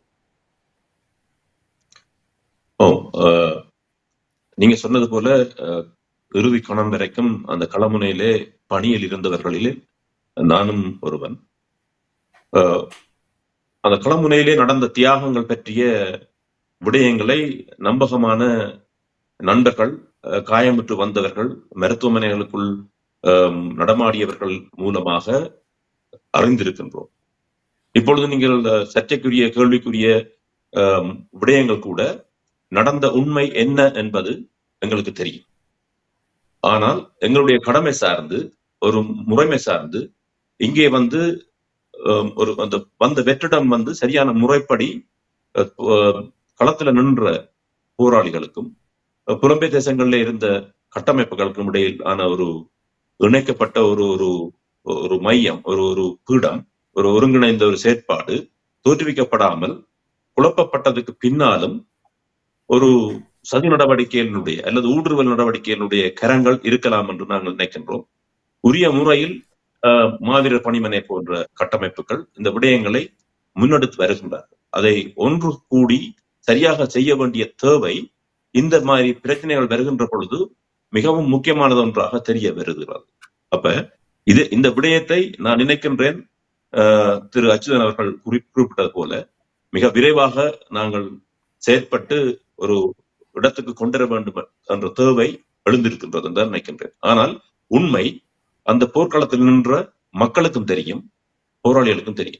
ஓ அஹ், நீங்க சொன்னது போல அஹ், இறுதி கணம் வரைக்கும் அந்த களமுனையிலே பணியில் இருந்தவர்களிலே நானும் ஒருவன் அஹ், அந்த களமுனையிலே நடந்த தியாகங்கள் பற்றிய விடயங்களை நம்பகமான நண்பர்கள் அஹ், காயமுற்று வந்தவர்கள் மருத்துவமனைகளுக்குள் அஹ், நடமாடியவர்கள் மூலமாக அறிந்திருக்கின்றோம் இப்பொழுது நீங்கள் அஹ், சர்ச்சைக்குரிய கேள்விக்குரிய அஹ், விடயங்கள் கூட நடந்த உண்மை என்ன என்பது எங்களுக்கு தெரியும் ஆனால் எங்களுடைய கடமை சார்ந்து ஒரு முறைமை சார்ந்து இங்கே வந்து அஹ், ஒரு அந்த வந்த வெற்றிடம் வந்து சரியான முறைப்படி அஹ், அஹ், களத்துல நின்ற போராளிகளுக்கும் அஹ், புலம்பெயர் தேசங்களில் இருந்த கட்டமைப்புகளுக்கும் இடையில் ஆன ஒரு இணைக்கப்பட்ட ஒரு ஒரு ஒரு மையம் ஒரு ஒரு பீடம் ஒரு ஒருங்கிணைந்த ஒரு செயற்பாடு தோற்றுவிக்கப்படாமல் குழப்பப்பட்டதுக்கு பின்னாலும் ஒரு சதி நடவடிக்கைகளினுடைய அல்லது ஊடுருவல் நடவடிக்கைகளுடைய கரங்கள் இருக்கலாம் என்று நாங்கள் நினைக்கின்றோம் உரிய முறையில் அஹ், மாவீரர் பணிமனை போன்ற கட்டமைப்புகள் இந்த விடயங்களை முன்னெடுத்து வருகின்றார்கள் அதை ஒன்று கூடி சரியாக செய்ய வேண்டிய தேவை இந்த மாதிரி பிரச்சனைகள் வருகின்ற பொழுது மிகவும் முக்கியமானது ஒன்றாக தெரிய வருகிறது அப்ப இது இந்த விடயத்தை நான் நினைக்கின்றேன் அஹ், திரு அச்சுதன் அவர்கள் குறி குறிப்பிட்டது போல மிக விரைவாக நாங்கள் செயற்பட்டு ஒரு இடத்துக்கு கொண்டு வர வேண்டும் என்ற தேவை எழுந்திருக்கின்றது என்று நினைக்கின்றேன் ஆனால் உண்மை அந்த போர்க்களத்தில் நின்ற மக்களுக்கும் தெரியும் போராளிகளுக்கும் தெரியும்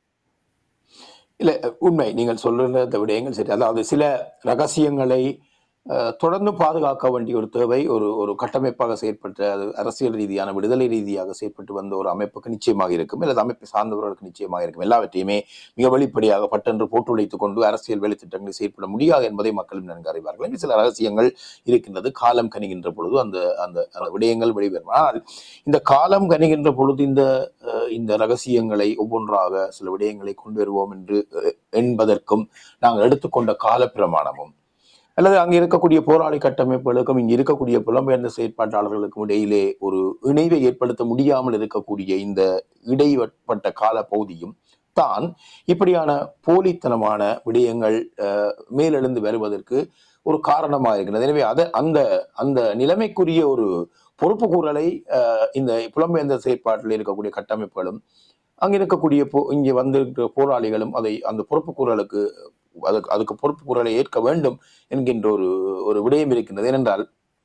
இல்ல உண்மை நீங்கள் சொல்லுற இந்த விடயங்கள் சரி அதாவது சில ரகசியங்களை அஹ், தொடர்ந்து பாதுகாக்க வேண்டிய ஒரு தேவை ஒரு ஒரு கட்டமைப்பாக செயற்பட்ட அது அரசியல் ரீதியான விடுதலை ரீதியாக செயற்பட்டு வந்த ஒரு அமைப்புக்கு நிச்சயமாக இருக்கும் அல்லது அமைப்பை சார்ந்தவர்களுக்கு நிச்சயமாக இருக்கும் எல்லாவற்றையுமே மிக வெளிப்படையாக பட்டென்று போட்டுழைத்துக் கொண்டு அரசியல் வேலைத்திட்டங்களை செயற்பட முடியாது என்பதை மக்களும் நன்கு அறிவார்கள் இங்கு சில ரகசியங்கள் இருக்கின்றது காலம் கணிகின்ற பொழுது அந்த அந்த அந்த விடயங்கள் வெளிவரும் ஆனால் இந்த காலம் கணிகின்ற பொழுது இந்த அஹ், இந்த ரகசியங்களை ஒவ்வொன்றாக சில விடயங்களை கொண்டு வருவோம் என்று அஹ், என்பதற்கும் நாங்கள் எடுத்துக்கொண்ட கால பிரமாணமும் அல்லது அங்கே இருக்கக்கூடிய போராளி கட்டமைப்புகளுக்கும் இங்கு இருக்கக்கூடிய புலம்பெயர்ந்த செயற்பாட்டாளர்களுக்கும் இடையிலே ஒரு இணைவை ஏற்படுத்த முடியாமல் இருக்கக்கூடிய இந்த இடைப்பட்ட கால பகுதியும் தான் இப்படியான போலித்தனமான விடயங்கள் அஹ், மேலெழுந்து வருவதற்கு ஒரு காரணமாக இருக்கிறது எனவே அதை அந்த அந்த நிலைமைக்குரிய ஒரு பொறுப்பு கூறலை அஹ், இந்த புலம்பெயர்ந்த செயற்பாட்டில் இருக்கக்கூடிய கட்டமைப்புகளும் அங்க இருக்கக்கூடிய போ இங்கே வந்திருக்கிற போராளிகளும் அதை அந்த பொறுப்பு கூறலுக்கு அதுக்கு அதுக்கு பொறுப்பு கூறலை ஏற்க வேண்டும் என்கின்ற ஒரு ஒரு விடயம் இருக்கின்றது ஏனென்றால்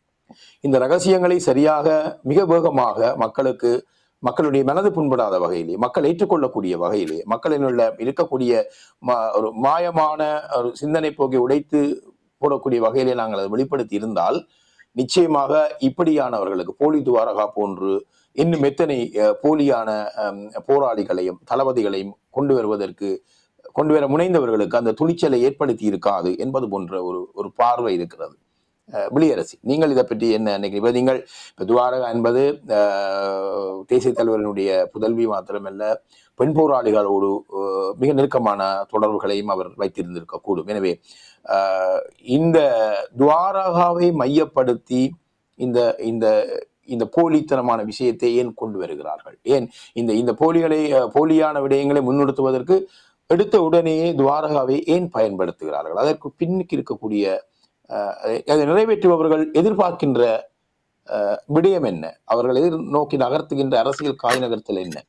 இந்த ரகசியங்களை சரியாக மிக வேகமாக மக்களுக்கு மக்களுடைய மனது புண்படாத வகையிலே மக்கள் ஏற்றுக்கொள்ளக்கூடிய வகையிலே மக்களினுள்ள இருக்கக்கூடிய ம- ஒரு மாயமான ஒரு சிந்தனை போக்கை உடைத்து போடக்கூடிய வகையிலே நாங்கள் அதை வெளிப்படுத்தி இருந்தால் நிச்சயமாக இப்படியானவர்களுக்கு போலி துவாரகா போன்று இன்னும் எத்தனை அஹ், போலியான அம், போராளிகளையும் தளபதிகளையும் கொண்டு வருவதற்கு கொண்டு வர முனைந்தவர்களுக்கு அந்த துணிச்சலை ஏற்படுத்தி இருக்காது என்பது போன்ற ஒரு ஒரு பார்வை இருக்கிறது அஹ், விளியரசி நீங்கள் இதை பற்றி என்ன நினைக்கிறீங்க இப்ப நீங்கள் இப்ப துவாரகா என்பது அஹ், தேசிய தலைவரினுடைய புதல்வி மாத்திரமல்ல பெண் போராளிகளோடு அஹ், மிக நெருக்கமான தொடர்புகளையும் அவர் வைத்திருந்திருக்க கூடும் எனவே அஹ், இந்த துவாரகாவை மையப்படுத்தி இந்த இந்த இந்த போலித்தனமான விஷயத்தை ஏன் கொண்டு வருகிறார்கள் ஏன் இந்த இந்த போலிகளை அஹ், போலியான விடயங்களை முன்னிறுத்துவதற்கு எடுத்த உடனேயே துவாரகாவை ஏன் பயன்படுத்துகிறார்கள் அதற்கு பின்னுக்கு இருக்கக்கூடிய அஹ், அதை நிறைவேற்றுபவர்கள் எதிர்பார்க்கின்ற அஹ், விடயம் என்ன அவர்கள் எதிர் நோக்கி நகர்த்துகின்ற அரசியல் காய் நகர்த்தல் என்ன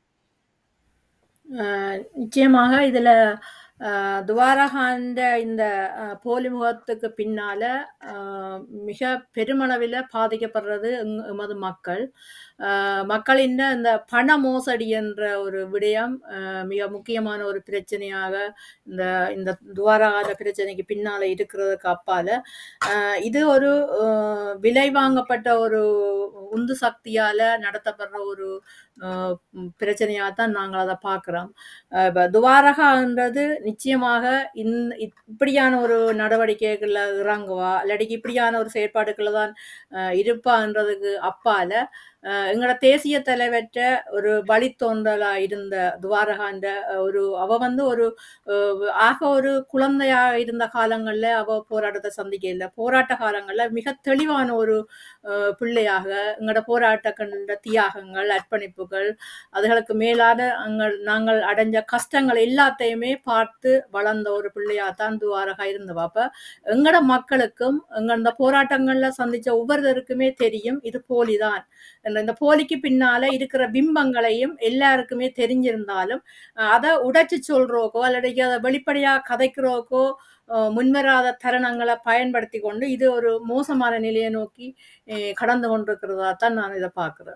ஆஹ் நிச்சயமாக இதுல ஆஹ் துவாரகாண்ட இந்த ஆஹ் போலி முகத்துக்கு பின்னால ஆஹ் மிக பெருமளவில் பாதிக்கப்படுறது எங்- எமது மக்கள் ஆஹ் மக்களின் இந்த பண மோசடி என்ற ஒரு விடயம் ஆஹ் மிக முக்கியமான ஒரு பிரச்சனையாக இந்த இந்த துவாரகால பிரச்சனைக்கு பின்னால இருக்கிறதுக்கு அப்பால ஆஹ் இது ஒரு ஆஹ் விலை வாங்கப்பட்ட ஒரு உந்து சக்தியால நடத்தப்படுற ஒரு ஆஹ் பிரச்சனையாக தான் நாங்கள் அதை பார்க்குறோம் இப்போ துவாரகான்றது நிச்சயமாக இந் இப்படியான ஒரு நடவடிக்கைகளில் இறங்குவா இல்லாட்டிக்கு இப்படியான ஒரு செயற்பாடுகளில் தான் ஆஹ் இருப்பான்றதுக்கு அப்பால ஆஹ் எங்களோட தேசிய தலைவற்ற ஒரு வழித்தோன்றலா இருந்த துவாரகாண்ட ஒரு அவ வந்து ஒரு ஆஹ் ஆக ஒரு குழந்தையா இருந்த காலங்கள்ல அவ போராட்டத்தை சந்திக்க இல்லை போராட்ட காலங்கள்ல மிக தெளிவான ஒரு ஆஹ் பிள்ளையாக எங்களோட போராட்டங்களோட தியாகங்கள் அர்ப்பணிப்புகள் அதுகளுக்கு மேலான அங்கள் நாங்கள் அடைஞ்ச கஷ்டங்கள் எல்லாத்தையுமே பார்த்து வளர்ந்த ஒரு பிள்ளையா தான் துவாரகா இருந்தவா அப்ப எங்கட மக்களுக்கும் எங்க இந்த போராட்டங்கள்ல சந்திச்ச ஒவ்வொருத்தருக்குமே தெரியும் இது போலிதான் இந்த- இந்த போலிக்கு பின்னால இருக்கிற பிம்பங்களையும் எல்லாருக்குமே தெரிஞ்சிருந்தாலும் அஹ் அதை உடைச்சு சொல்றோக்கோ அல்லது அதை வெளிப்படையா கதைக்கிறோக்கோ அஹ் முன்வராத தருணங்களை பயன்படுத்தி கொண்டு இது ஒரு மோசமான நிலையை நோக்கி அஹ் கடந்து கொண்டிருக்கிறதா தான் நான் இதை பார்க்கிறேன்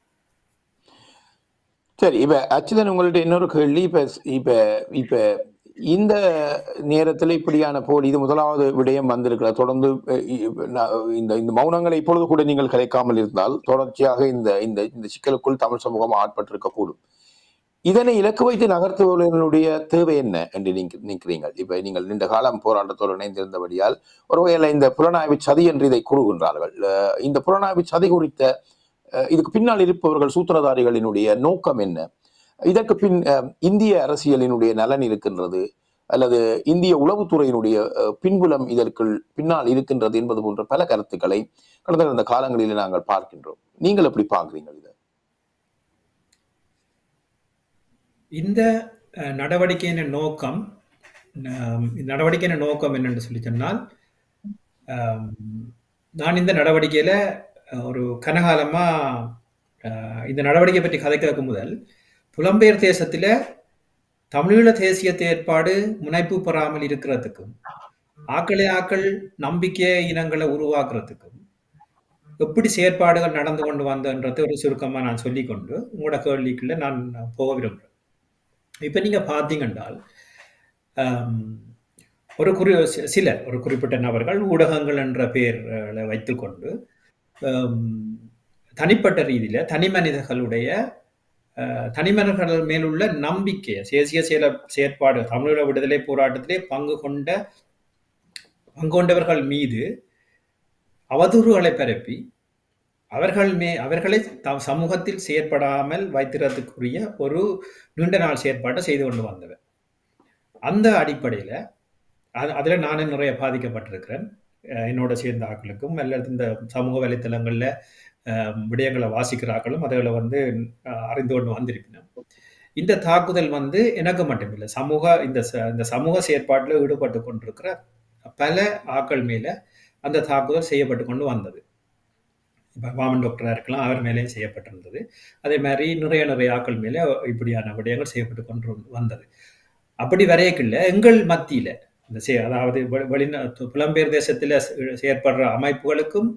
சரி இப்ப அச்சுதன் உங்கள்ட்ட இன்னொரு கேள்வி இப்ப இப்ப இப்ப இந்த நேரத்துல இப்படியான போல் இது முதலாவது விடயம் வந்திருக்கிற தொடர்ந்து அஹ், இ- நா- இந்த இந்த மௌனங்களை இப்பொழுது கூட நீங்கள் கலைக்காமல் இருந்தால் தொடர்ச்சியாக இந்த இந்த இந்த சிக்கலுக்குள் தமிழ் சமூகம் ஆட்பட்டிருக்க கூடும் இதனை இலக்கு வைத்து நகர்த்துவர்களுடைய தேவை என்ன என்று நீங்க நினைக்கிறீர்கள் இப்ப நீங்கள் நீண்ட காலம் போராட்டத்தோடு இணைந்திருந்தபடியால் ஒரு வகையில் இந்த புலனாய்வு சதி என்று இதை கூறுகின்றார்கள் அஹ், இந்த புலனாய்வு சதி குறித்த அஹ், இதுக்கு பின்னால் இருப்பவர்கள் சூத்திரதாரிகளினுடைய நோக்கம் என்ன இதற்கு பின் அஹ், இந்திய அரசியலினுடைய நலன் இருக்கின்றது அல்லது இந்திய உளவுத்துறையினுடைய அஹ், பின்புலம் இதற்குள் பின்னால் இருக்கின்றது என்பது போன்ற பல கருத்துக்களை கடந்த கடந்த காலங்களில் நாங்கள் பார்க்கின்றோம் நீங்கள் எப்படி பார்க்கிறீங்கள் இதை இந்த அஹ், நடவடிக்கையின் நோக்கம் ஆம், இந்த நடவடிக்கையின் நோக்கம் என்னன்னு சொல்லி சொன்னால் ஆம், நான் இந்த நடவடிக்கையில அஹ், ஒரு கனகாலமா அஹ், இந்த நடவடிக்கை பற்றி கதைக்கிறதுக்கு முதல் புலம்பெயர் தேசத்துல தமிழீழ தேசிய ஏற்பாடு முனைப்பு பெறாமல் இருக்கிறதுக்கும் ஆக்களே ஆக்கள் நம்பிக்கை இனங்களை உருவாக்குறதுக்கும் எப்படி செயற்பாடுகள் நடந்து கொண்டு வந்தன்றது ஒரு சுருக்கமா நான் சொல்லிக்கொண்டு உங்களோட கேள்விக்குள்ள நான் போக விரும்புகிறேன் இப்ப நீங்க பார்த்தீங்கன்றால் ஆம், ஒரு குறி சி- சிலர் ஒரு குறிப்பிட்ட நபர்கள் ஊடகங்கள் என்ற பெயர்களை வைத்துக்கொண்டு ஆம், தனிப்பட்ட ரீதியில தனி மனிதர்களுடைய அஹ், தனி மனிதர்கள் மேலுள்ள நம்பிக்கை தேசிய செயல செயற்பாடு தமிழீழ விடுதலை போராட்டத்திலே பங்கு கொண்ட பங்கு கொண்டவர்கள் மீது அவதூறுகளை பரப்பி அவர்கள் மே அவர்களை தம் சமூகத்தில் செயற்படாமல் வைத்திருக்கிறதுக்குரிய ஒரு நீண்ட நாள் செயற்பாட்டை செய்து கொண்டு வந்தவர் அந்த அடிப்படையில அது அதில் நானும் நிறைய பாதிக்கப்பட்டிருக்கிறேன் அஹ் என்னோட சேர்ந்த ஆட்களுக்கும் அல்லது இந்த சமூக வலைத்தளங்கள்ல அஹ், விடயங்களை வாசிக்கிற ஆட்களும் அதில் வந்து அஹ், அறிந்து கொண்டு வந்திருப்பினோம் இந்த தாக்குதல் வந்து எனக்கு மட்டுமில்லை சமூக இந்த ச- இந்த சமூக செயற்பாட்டில் ஈடுபட்டு கொண்டிருக்கிற பல ஆட்கள் மேல அந்த தாக்குதல் செய்யப்பட்டு கொண்டு வந்தது இப்போ வாமன் டாக்டராக இருக்கலாம் அவர் மேலேயும் செய்யப்பட்டிருந்தது அதே மாதிரி நிறைய நிறைய ஆட்கள் மேலே இப்படியான விடயங்கள் செய்யப்பட்டு கொண்டு வந்தது அப்படி வரையக்கில்ல எங்கள் மத்தியில இந்த செ அதாவது வெ- வெளிநா புலம்பெயர் தேசத்தில் செயற்படுற அமைப்புகளுக்கும்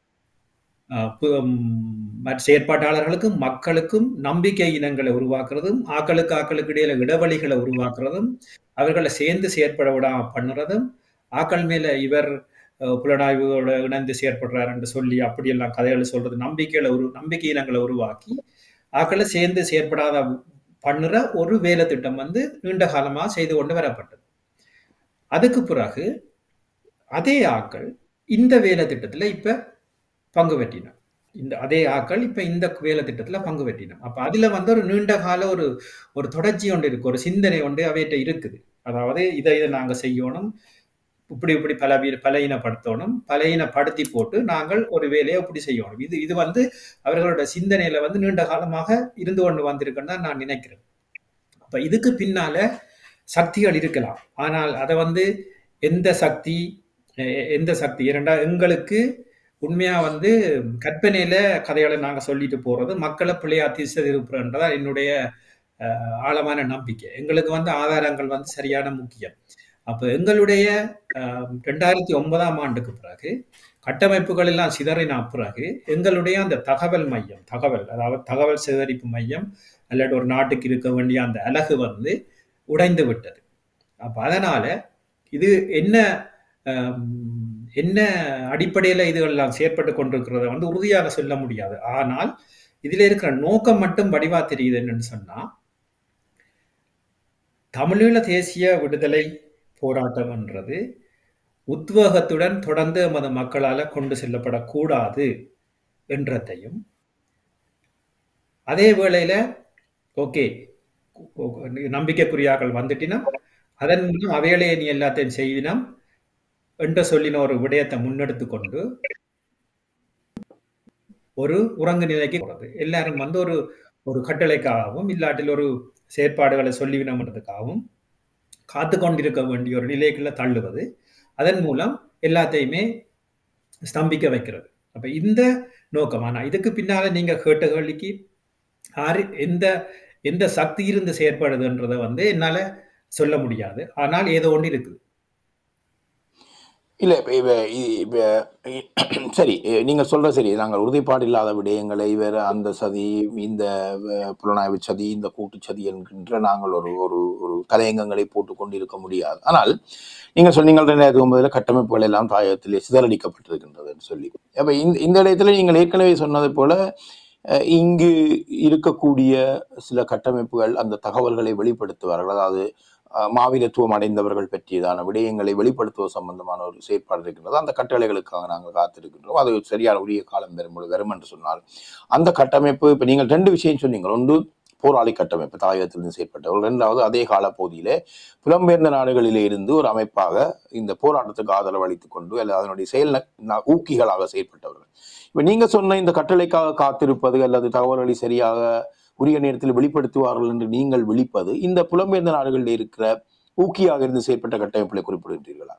ஆஹ் பு- ம், மற்ற செயற்பாட்டாளர்களுக்கும் மக்களுக்கும் நம்பிக்கை இனங்களை உருவாக்குறதும் ஆக்களுக்கு ஆக்களுக்கு இடையில இடைவெளிகளை உருவாக்குறதும் அவர்களை சேர்ந்து செயற்பட விடாம பண்ணுறதும் ஆக்கள் மேல இவர் அஹ், புலனாய்வோட இணைந்து செயற்படுறார் என்று சொல்லி அப்படியெல்லாம் கதைகளை சொல்றது நம்பிக்கைகளை உரு நம்பிக்கை இனங்களை உருவாக்கி ஆக்களை சேர்ந்து செயற்படாத பண்ணுற ஒரு வேலை திட்டம் வந்து நீண்ட காலமா செய்து கொண்டு வரப்பட்டது அதுக்கு பிறகு அதே ஆக்கள் இந்த வேலை திட்டத்துல இப்ப பங்கு பெற்றினோம் இந்த அதே ஆக்கள் இப்ப இந்த வேலை திட்டத்துல பங்கு பெற்றினோம் அப்ப அதுல வந்து ஒரு நீண்ட கால ஒரு ஒரு தொடர்ச்சி ஒன்று இருக்கு ஒரு சிந்தனை ஒன்று அவைகிட்ட இருக்குது அதாவது இதை இதை நாங்க செய்யணும் இப்படி இப்படி பல வீ- பலையினப்படுத்தணும் பலையினப்படுத்தி போட்டு நாங்கள் ஒரு வேலையை இப்படி செய்யணும் இது இது வந்து அவர்களோட சிந்தனையில வந்து நீண்ட காலமாக இருந்து கொண்டு வந்திருக்குன்னு தான் நான் நினைக்கிறேன் அப்ப இதுக்கு பின்னால சக்திகள் இருக்கலாம் ஆனால் அதை வந்து எந்த சக்தி எ- எந்த சக்தி ஏனென்றா எங்களுக்கு உண்மையா வந்து கற்பனையில கதைகளை நாங்க சொல்லிட்டு போறது மக்களை பிள்ளையா திசை திருப்புறன்றதா என்னுடைய அஹ், ஆழமான நம்பிக்கை எங்களுக்கு வந்து ஆதாரங்கள் வந்து சரியான முக்கியம் அப்ப எங்களுடைய அஹ், ரெண்டாயிரத்தி ஒன்பதாம் ஆண்டுக்கு பிறகு கட்டமைப்புகள் எல்லாம் சிதறின பிறகு எங்களுடைய அந்த தகவல் மையம் தகவல் அதாவது தகவல் சேகரிப்பு மையம் அல்லது ஒரு நாட்டுக்கு இருக்க வேண்டிய அந்த அலகு வந்து உடைந்து விட்டது அப்ப அதனால இது என்ன ஆம், என்ன அடிப்படையில இதுகளெல்லாம் செயற்பட்டு கொண்டிருக்கிறத வந்து உறுதியாக சொல்ல முடியாது ஆனால் இதுல இருக்கிற நோக்கம் மட்டும் வடிவா தெரியுது என்னன்னு சொன்னா தமிழீழ தேசிய விடுதலை போராட்டம்ன்றது உத்வேகத்துடன் தொடர்ந்து எமது மக்களால கொண்டு செல்லப்படக்கூடாது என்றதையும் அதே வேளையில ஓகே நம்பிக்கைக்குரியாக்கள் வந்துட்டினா அதன் மூலம் அவைகளே நீ எல்லாத்தையும் செய்தினம் என்று சொல்லின ஒரு விடயத்தை முன்னெடுத்து கொண்டு ஒரு உறங்கு நிலைக்கு போறது எல்லாரும் வந்து ஒரு ஒரு கட்டளைக்காகவும் இல்லாட்டில் ஒரு செயற்பாடுகளை சொல்லிவினம்ன்றதுக்காகவும் காத்து கொண்டிருக்க வேண்டிய ஒரு நிலைக்குள்ள தள்ளுவது அதன் மூலம் எல்லாத்தையுமே ஸ்தம்பிக்க வைக்கிறது அப்ப இந்த நோக்கம் ஆனா இதுக்கு பின்னால நீங்க கேட்ட கேள்விக்கு யாரு எந்த எந்த சக்தி இருந்து செயற்படுதுன்றதை வந்து என்னால சொல்ல முடியாது ஆனால் ஏதோ ஒன்று இருக்குது இல்ல இப்ப இவ இ- இப்ப சரி எ- நீங்க சொல்ற சரி நாங்கள் உறுதிப்பாடு இல்லாத விடயங்களை வேற அந்த சதி இந்த வ- புலனாய்வு சதி இந்த கூட்டு சதி என்கின்ற நாங்கள் ஒரு ஒரு ஒரு தலையங்கங்களை போட்டுக் கொண்டிருக்க முடியாது ஆனால் நீங்க சொன்னீங்க ரெண்டாயிரத்தி ஒன்பதுல கட்டமைப்புகள் எல்லாம் தாயகத்திலே சிதறடிக்கப்பட்டிருக்கின்றதுன்னு சொல்லி அப்ப இந்த இந்த இடத்துல நீங்கள் ஏற்கனவே சொன்னது போல அஹ், இங்கு இருக்கக்கூடிய சில கட்டமைப்புகள் அந்த தகவல்களை வெளிப்படுத்துவார்கள் அதாவது அஹ், மாவீரத்துவம் அடைந்தவர்கள் பற்றியதான விடயங்களை வெளிப்படுத்துவது சம்பந்தமான ஒரு செயற்பாடு இருக்கின்றது அந்த கட்டளைகளுக்காக நாங்கள் காத்திருக்கின்றோம் அது சரியான உரிய காலம் பெறும்போது வரும் என்று சொன்னால் அந்த கட்டமைப்பு இப்ப நீங்கள் ரெண்டு விஷயம் சொன்னீங்க ஒன்று போராளி கட்டமைப்பு தாயகத்திலிருந்து செயற்பட்டவர்கள் இரண்டாவது அதே கால பகுதியிலே புலம்பெயர்ந்த நாடுகளிலே இருந்து ஒரு அமைப்பாக இந்த போராட்டத்துக்கு ஆதரவு அளித்துக் கொண்டு அல்லது அதனுடைய செயல் ந- ந- ஊக்கிகளாக செயற்பட்டவர்கள் இப்ப நீங்க சொன்ன இந்த கட்டளைக்காக காத்திருப்பது அல்லது தகவல்களை சரியாக உரிய நேரத்தில் வெளிப்படுத்துவார்கள் என்று நீங்கள் விழிப்பது இந்த புலம்பெயர்ந்த நாடுகளில் இருக்கிற ஊக்கியாக இருந்து செயற்பட்ட கட்டமைப்புகளை குறிப்பிடுகின்றீர்களா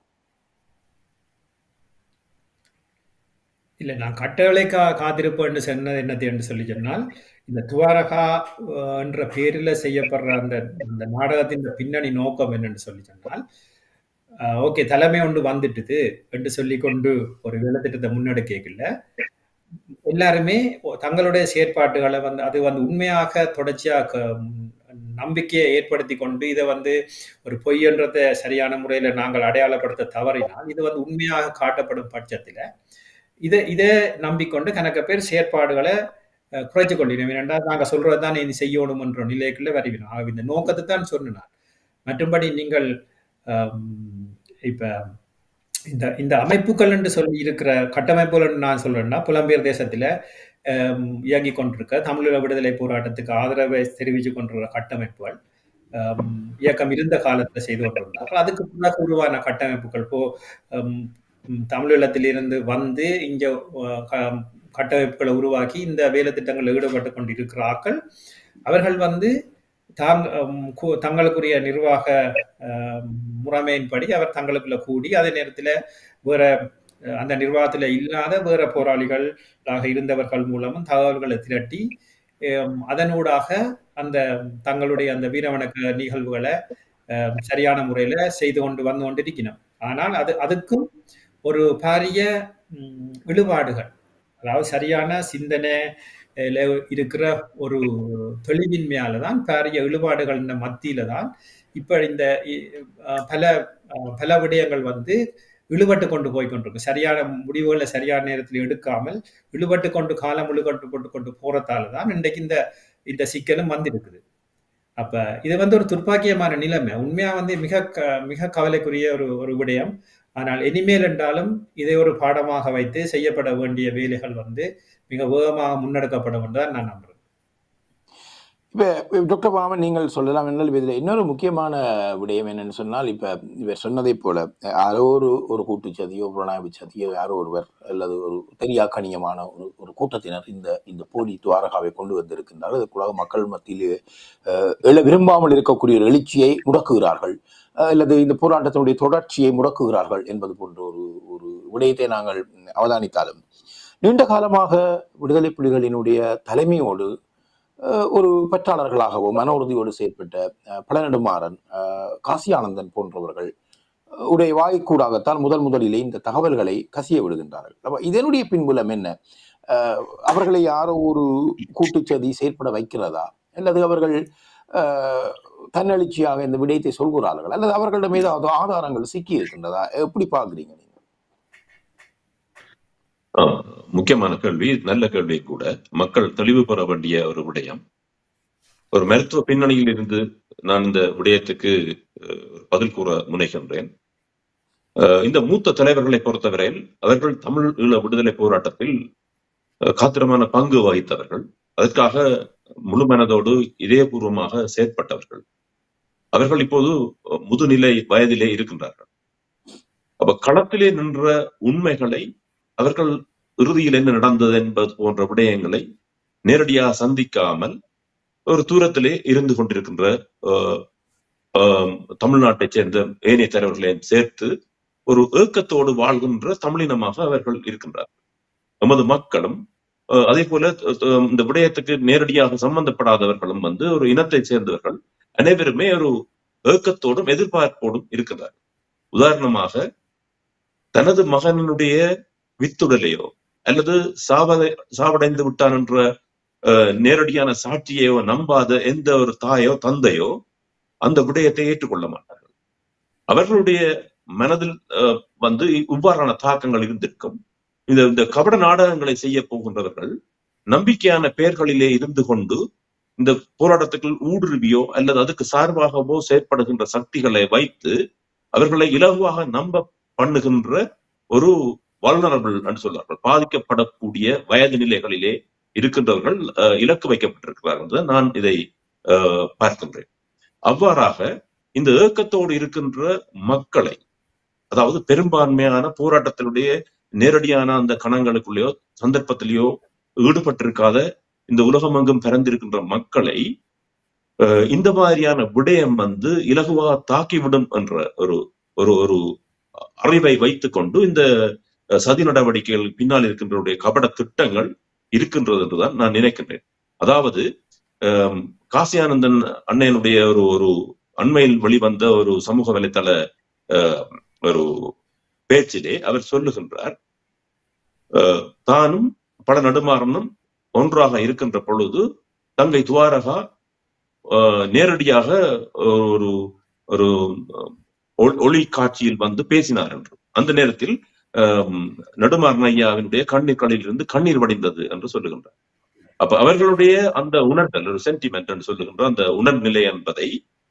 இல்லை நான் கட்டளை கா காத்திருப்பேன்னு சொன்னது என்னது என்று சொல்லி சொன்னால் இந்த துவாரகா அஹ், என்ற பேரில் செய்யப்படுற அந்த அந்த நாடகத்தின் பின்னணி நோக்கம் என்னன்னு சொல்லி சொன்னால் ஓகே தலைமை ஒன்று வந்துட்டுது என்று சொல்லி கொண்டு ஒரு வேலைத்திட்டத்தை முன்னெடுக்கல எல்லாருமே தங்களுடைய செயற்பாட்டுகளை வந்து அது வந்து உண்மையாக தொடர்ச்சியாக நம்பிக்கையை ஏற்படுத்தி கொண்டு இதை வந்து ஒரு பொய்யன்றதை சரியான முறையில் நாங்கள் அடையாளப்படுத்த தவறினால் இது வந்து உண்மையாக காட்டப்படும் பட்சத்தில் இதை இதை நம்பிக்கொண்டு கணக்க பேர் செயற்பாடுகளை அஹ், குறைச்சு கொள்ளினோம் ஏனென்றால் நாங்கள் சொல்றது தான் நீ செய்யணும் என்ற நிலைக்குள்ள வருவினோம் ஆகவே இந்த நோக்கத்தை தான் சொன்னேன் மற்றும்படி நீங்கள் ஆம், இப்ப இந்த இந்த அமைப்புகள் என்று சொல்லி இருக்கிற கட்டமைப்புகள் என்று நான் சொல்றேன்னா புலம்பெயர் தேசத்துல ஆம், இயங்கிக் கொண்டிருக்க தமிழீழ விடுதலை போராட்டத்துக்கு ஆதரவை தெரிவித்து கொண்டிருக்கிற கட்டமைப்புகள் ஆம், இயக்கம் இருந்த காலத்துல செய்து கொண்டிருந்தார்கள் அதுக்கு பிறகு உருவான கட்டமைப்புகள் இப்போ ஆம், ம், தமிழீழத்திலிருந்து வந்து இங்க அஹ், க- கட்டமைப்புகளை உருவாக்கி இந்த வேலை திட்டங்களில் ஈடுபட்டு கொண்டிருக்கிற ஆட்கள் அவர்கள் வந்து தாங்க ஹம், கு- தங்களுக்குரிய நிர்வாக அஹ், முறைமையின்படி அவர் தங்களுக்குள்ள கூடி அதே நேரத்தில் வேற அஹ், அந்த நிர்வாகத்தில் இல்லாத வேற போராளிகளாக இருந்தவர்கள் மூலமும் தகவல்களை திரட்டி ஹம், அதனூடாக அந்த தங்களுடைய அந்த வீரவணக்க நிகழ்வுகளை அஹ், சரியான முறையில செய்து கொண்டு வந்து கொண்டிருக்கணும் ஆனால் அது அதுக்கும் ஒரு பாரிய ம், இழுபாடுகள் அதாவது சரியான சிந்தனை ல இருக்கிற ஒரு தெளிவின்மையால தான் பாரிய இழுபாடுகள் மத்தியில தான் இப்ப இந்த இ- அஹ் பல அஹ் பல விடயங்கள் வந்து இழுபட்டு கொண்டு போய் கொண்டிருக்கு சரியான முடிவுகளை சரியான நேரத்தில் எடுக்காமல் இழுபட்டு கொண்டு காலம் இழுபட்டு கொண்டு கொண்டு போறதால தான் இன்றைக்கு இந்த இந்த சிக்கலும் வந்திருக்குது அப்ப இது வந்து ஒரு துர்ப்பாக்கியமான நிலைமை உண்மையா வந்து மிக க- மிக கவலைக்குரிய ஒரு ஒரு விடயம் ஆனால் இனிமேல் என்றாலும் இதை ஒரு பாடமாக வைத்து செய்யப்பட வேண்டிய வேலைகள் வந்து மிக வேகமாக முன்னெடுக்கப்படும் என்று தான் நான் நம்புறேன் இப்ப டாக்டர் பாமன் நீங்கள் சொல்லலாம் என்றால் இதில் இன்னொரு முக்கியமான விடயம் என்னன்னு சொன்னால் இப்ப இவர் சொன்னதைப் போல யாரோ ஒரு ஒரு கூட்டுச்சதியோ புலனாய்வு சதியோ யாரோ ஒருவர் அல்லது ஒரு தெரியா கணியமான ஒரு ஒரு கூட்டத்தினர் இந்த இந்த போலி துவாரகாவை கொண்டு வந்திருக்கின்றார் அதற்குள்ளாக மக்கள் மத்தியிலே அஹ், எழ விரும்பாமல் இருக்கக்கூடிய ஒரு எழுச்சியை முடக்குகிறார்கள் அஹ், அல்லது இந்த போராட்டத்தினுடைய தொடர்ச்சியை முடக்குகிறார்கள் என்பது போன்ற ஒரு ஒரு விடயத்தை நாங்கள் அவதானித்தாலும் நீண்ட காலமாக விடுதலை புலிகளினுடைய தலைமையோடு அஹ், ஒரு பெற்றாளர்களாகவோ மன உறுதியோடு செயற்பட்ட அஹ், பழநெடுமாறன் அஹ், காசி ஆனந்தன் போன்றவர்கள் அஹ், உடைய வாய்க்கூடாகத்தான் முதல் முதலிலே இந்த தகவல்களை கசிய விடுகின்றார்கள் அப்ப இதனுடைய பின்புலம் என்ன அஹ், அவர்களை யாரோ ஒரு கூட்டுச்சதி செயற்பட வைக்கிறதா அல்லது அவர்கள் அஹ், தன்னெழுச்சியாக இந்த விடயத்தை சொல்கிறார்கள் அல்லது அவர்களிடம் ஏதாவது ஆதாரங்கள் சிக்கி இருக்கின்றதா எப்படி பார்க்குறீங்க நீங்க ஆ, முக்கியமான கேள்வி நல்ல கேள்வி கூட மக்கள் தெளிவு பெற வேண்டிய ஒரு விடயம் ஒரு மருத்துவ பின்னணியில் இருந்து நான் இந்த விடயத்துக்கு அஹ், ஒரு பதில் கூற முனைகின்றேன் அஹ், இந்த மூத்த தலைவர்களை பொறுத்தவரையில் அவர்கள் தமிழ் ஈழ விடுதலை போராட்டத்தில் அஹ், காத்திரமான பங்கு வகித்தவர்கள் அதற்காக முழு மனதோடு இதயபூர்வமாக செயற்பட்டவர்கள் அவர்கள் இப்போது அஹ், முதுநிலை வயதிலே இருக்கின்றார்கள் அப்ப களத்திலே நின்ற உண்மைகளை அவர்கள் இறுதியில் என்ன நடந்தது என்பது போன்ற விடயங்களை நேரடியாக சந்திக்காமல் ஒரு தூரத்திலே இருந்து கொண்டிருக்கின்ற அஹ், ஆம், தமிழ்நாட்டைச் சேர்ந்த ஏனைய தலைவர்களையும் சேர்த்து ஒரு ஏக்கத்தோடு வாழ்கின்ற தமிழினமாக அவர்கள் இருக்கின்றார்கள் நமது மக்களும் அஹ், அதே போல அஹ், இந்த விடயத்துக்கு நேரடியாக சம்பந்தப்படாதவர்களும் வந்து ஒரு இனத்தை சேர்ந்தவர்கள் அனைவருமே ஒரு ஏக்கத்தோடும் எதிர்பார்ப்போடும் இருக்கின்றார்கள் உதாரணமாக தனது மகனுடைய வித்துடலையோ அல்லது சாவதை சாவடைந்து விட்டான் என்ற அஹ், நேரடியான சாட்சியையோ நம்பாத எந்த ஒரு தாயோ தந்தையோ அந்த விடயத்தை ஏற்றுக்கொள்ள மாட்டார்கள் அவர்களுடைய மனதில் அஹ், வந்து இவ்வாறான தாக்கங்கள் இருந்திருக்கும் இந்த இந்த கபட நாடகங்களை செய்ய போகின்றவர்கள் நம்பிக்கையான பெயர்களிலே இருந்து கொண்டு இந்த போராட்டத்துக்குள் ஊடுருவியோ அல்லது அதுக்கு சார்பாகவோ செயற்படுகின்ற சக்திகளை வைத்து அவர்களை இலகுவாக நம்ப பண்ணுகின்ற ஒரு வல்னரபிள் என்று சொல்வார்கள் பாதிக்கப்படக்கூடிய வயது நிலைகளிலே இருக்கின்றவர்கள் அஹ், இலக்கு வைக்கப்பட்டிருக்கிறார்கள் என்று நான் இதை அஹ், பார்க்கின்றேன் அவ்வாறாக இந்த ஏக்கத்தோடு இருக்கின்ற மக்களை அதாவது பெரும்பான்மையான போராட்டத்தினுடைய நேரடியான அந்த கணங்களுக்குள்ளேயோ சந்தர்ப்பத்திலேயோ ஈடுபட்டிருக்காத இந்த உலகமெங்கும் பிறந்திருக்கின்ற மக்களை அஹ், இந்த மாதிரியான விடயம் வந்து இலகுவாக தாக்கிவிடும் என்ற ஒரு ஒரு ஒரு அறிவை வைத்துக்கொண்டு இந்த அஹ், சதி நடவடிக்கைகள் பின்னால் இருக்கின்றவருடைய கபட திட்டங்கள் இருக்கின்றது என்றுதான் நான் நினைக்கின்றேன் அதாவது அஹ், காசியானந்தன் அண்ணனுடைய ஒரு ஒரு அண்மையில் வெளிவந்த ஒரு சமூக வலைத்தள அஹ், ஒரு பேச்சிலே அவர் சொல்லுகின்றார் அஹ், தானும் பல நடுமாறனும் ஒன்றாக இருக்கின்ற பொழுது தங்கை துவாரகா அஹ், நேரடியாக ஒரு ஒரு ஒ- ஒளி காட்சியில் வந்து பேசினார் என்று அந்த நேரத்தில் அஹ், நடுமாறன் ஐயாவினுடைய கண்ணீர் கடையில் இருந்து கண்ணீர் வடிந்தது என்று சொல்லுகின்றார் அப்ப அவர்களுடைய அந்த உணர்தல் ஒரு சென்டிமெண்ட் என்று சொல்லுகின்ற அந்த உணர்நிலை என்பதை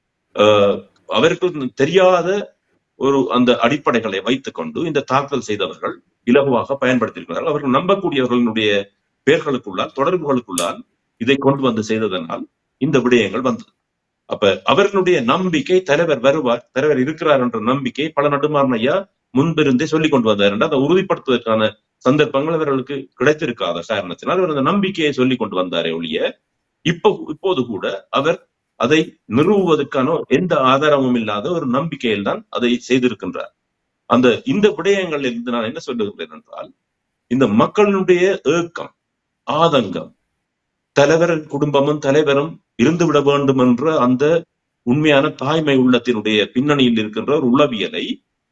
அஹ், அவர்களுக்கு தெரியாத ஒரு அந்த அடிப்படைகளை வைத்துக்கொண்டு இந்த தாக்குதல் செய்தவர்கள் இலகுவாக பயன்படுத்தியிருக்கிறார்கள் அவர்கள் நம்பக்கூடியவர்களுடைய பெயர்களுக்குள்ளால் தொடர்புகளுக்குள்ளால் இதை கொண்டு வந்து செய்ததனால் இந்த விடயங்கள் வந்தது அப்ப அவர்களுடைய நம்பிக்கை தலைவர் வருவார் தலைவர் இருக்கிறார் என்ற நம்பிக்கை பல நடுமாறன் ஐயா முன்பிருந்தே சொல்லிக் கொண்டு வந்தார் என்று அதை உறுதிப்படுத்துவதற்கான சந்தர்ப்பங்கள் அவர்களுக்கு கிடைத்திருக்காத காரணத்தினால் அவர் அந்த நம்பிக்கையை சொல்லிக் கொண்டு வந்தாரே ஒழிய இப்போ இப்போது கூட அவர் அதை நிறுவுவதற்கான எந்த ஆதாரமும் இல்லாத ஒரு நம்பிக்கையில் தான் அதை செய்திருக்கின்றார் அந்த இந்த விடயங்களில் இருந்து நான் என்ன சொல்லுகின்றேன் என்றால் இந்த மக்களுடைய ஏக்கம் ஆதங்கம் தலைவரின் குடும்பமும் தலைவரும் இருந்துவிட வேண்டும் என்ற அந்த உண்மையான தாய்மை உள்ளத்தினுடைய பின்னணியில் இருக்கின்ற ஒரு உளவியலை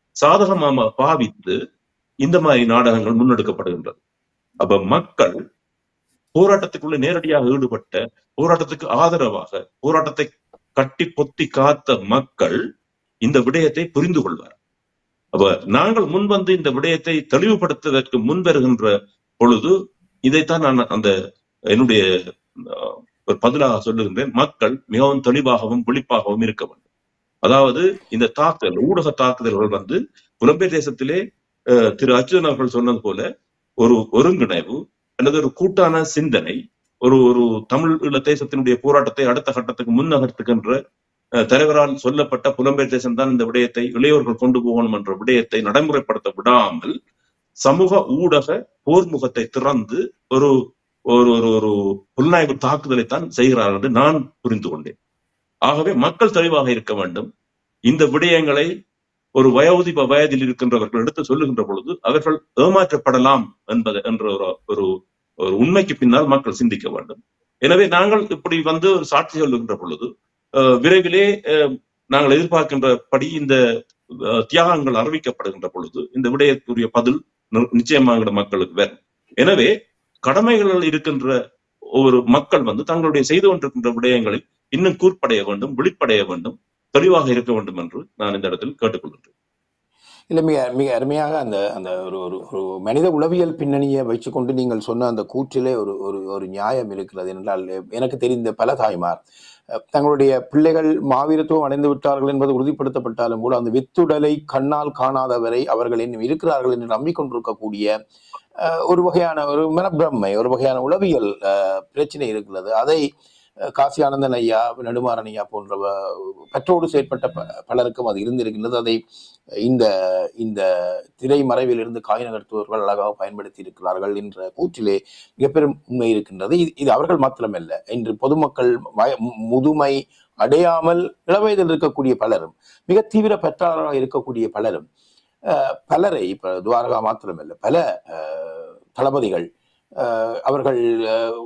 சாதகமாக பாவித்து இந்த மாதிரி நாடகங்கள் முன்னெடுக்கப்படுகின்றது அப்ப மக்கள் போராட்டத்துக்குள்ள நேரடியாக ஈடுபட்ட போராட்டத்துக்கு ஆதரவாக போராட்டத்தை கட்டி பொத்தி காத்த மக்கள் இந்த விடயத்தை புரிந்து கொள்வார் அப்ப நாங்கள் முன்வந்து இந்த விடயத்தை தெளிவுபடுத்துவதற்கு முன் வருகின்ற பொழுது இதைத்தான் நான் அந்த என்னுடைய அஹ், ஒரு பதிலாக சொல்லுகின்றேன் மக்கள் மிகவும் தெளிவாகவும் விழிப்பாகவும் இருக்க வேண்டும் அதாவது இந்த தாக்குதல் ஊடக தாக்குதல்கள் வந்து புலம்பெயர் தேசத்திலே அஹ், திரு அச்சுதன் அவர்கள் சொன்னது போல ஒரு ஒருங்கிணைவு அல்லது ஒரு கூட்டான சிந்தனை ஒரு ஒரு தமிழ் ஈழ தேசத்தினுடைய போராட்டத்தை அடுத்த கட்டத்துக்கு முன்னகர்த்துகின்ற அஹ், தலைவரால் சொல்லப்பட்ட புலம்பெயர் தேசம் தான் இந்த விடயத்தை இளையோர்கள் கொண்டு போகணும் என்ற விடயத்தை நடைமுறைப்படுத்த விடாமல் சமூக ஊடக போர்முகத்தை திறந்து ஒரு ஒரு ஒரு ஒரு புலனாய்வு தாக்குதலை தான் செய்கிறார் என்று நான் புரிந்து கொண்டேன் ஆகவே மக்கள் தெளிவாக இருக்க வேண்டும் இந்த விடயங்களை ஒரு வயோதிப வயதில் இருக்கின்றவர்கள் எடுத்து சொல்லுகின்ற பொழுது அவர்கள் ஏமாற்றப்படலாம் என்பது என்ற ஒரு ஒரு ஒரு உண்மைக்கு பின்னால் மக்கள் சிந்திக்க வேண்டும் எனவே நாங்கள் இப்படி வந்து ஒரு சாட்சி சொல்லுகின்ற பொழுது அஹ், விரைவிலே அஹ், நாங்கள் எதிர்பார்க்கின்றபடி இந்த அஹ், தியாகங்கள் அறிவிக்கப்படுகின்ற பொழுது இந்த விடயத்துடைய பதில் நி- நிச்சயமாக எங்கள் மக்களுக்கு வரும் எனவே கடமைகளில் இருக்கின்ற ஒரு மக்கள் வந்து தங்களுடைய செய்து கொண்டிருக்கின்ற விடயங்களில் இன்னும் கூர்ப்படைய வேண்டும் விழிப்படைய வேண்டும் தெளிவாக இருக்க வேண்டும் என்று நான் இந்த இடத்தில் கேட்டுக்கொள்கின்றேன் இல்லை மிக மிக அருமையாக அந்த அந்த ஒரு ஒரு ஒரு மனித உளவியல் பின்னணியை வச்சுக்கொண்டு நீங்கள் சொன்ன அந்த கூற்றிலே ஒரு ஒரு ஒரு நியாயம் இருக்கிறது என்றால் எனக்கு தெரிந்த பல தாய்மார் அஹ், தங்களுடைய பிள்ளைகள் மாவீரத்துவம் அடைந்து விட்டார்கள் என்பது உறுதிப்படுத்தப்பட்டாலும் கூட அந்த வித்துடலை கண்ணால் காணாதவரை அவர்கள் இன்னும் இருக்கிறார்கள் என்று நம்பிக்கொண்டிருக்கக்கூடிய அஹ், ஒரு வகையான ஒரு மனப்பிரமை ஒரு வகையான உளவியல் அஹ், பிரச்சனை இருக்கிறது அதை அஹ், காசி ஆனந்தன் ஐயா நெடுமாறன் ஐயா போன்ற வ- பெற்றோடு செயற்பட்ட ப- பலருக்கும் அது இருந்திருக்கின்றது அதை இந்த இந்த திரை மறைவிலிருந்து காய் நகர்த்துவர்கள் அழகாக பயன்படுத்தி இருக்கிறார்கள் என்ற கூற்றிலே மிகப்பெரும் உண்மை இருக்கின்றது இது இது அவர்கள் மாத்திரமல்ல இன்று பொதுமக்கள் வய- மு- முதுமை அடையாமல் இளவயதில் இருக்கக்கூடிய பலரும் மிக தீவிர பெற்றாளராக இருக்கக்கூடிய பலரும் அஹ், பலரை இப்ப துவாரகா மாத்திரமல்ல பல அஹ், தளபதிகள் அஹ், அவர்கள் அஹ்,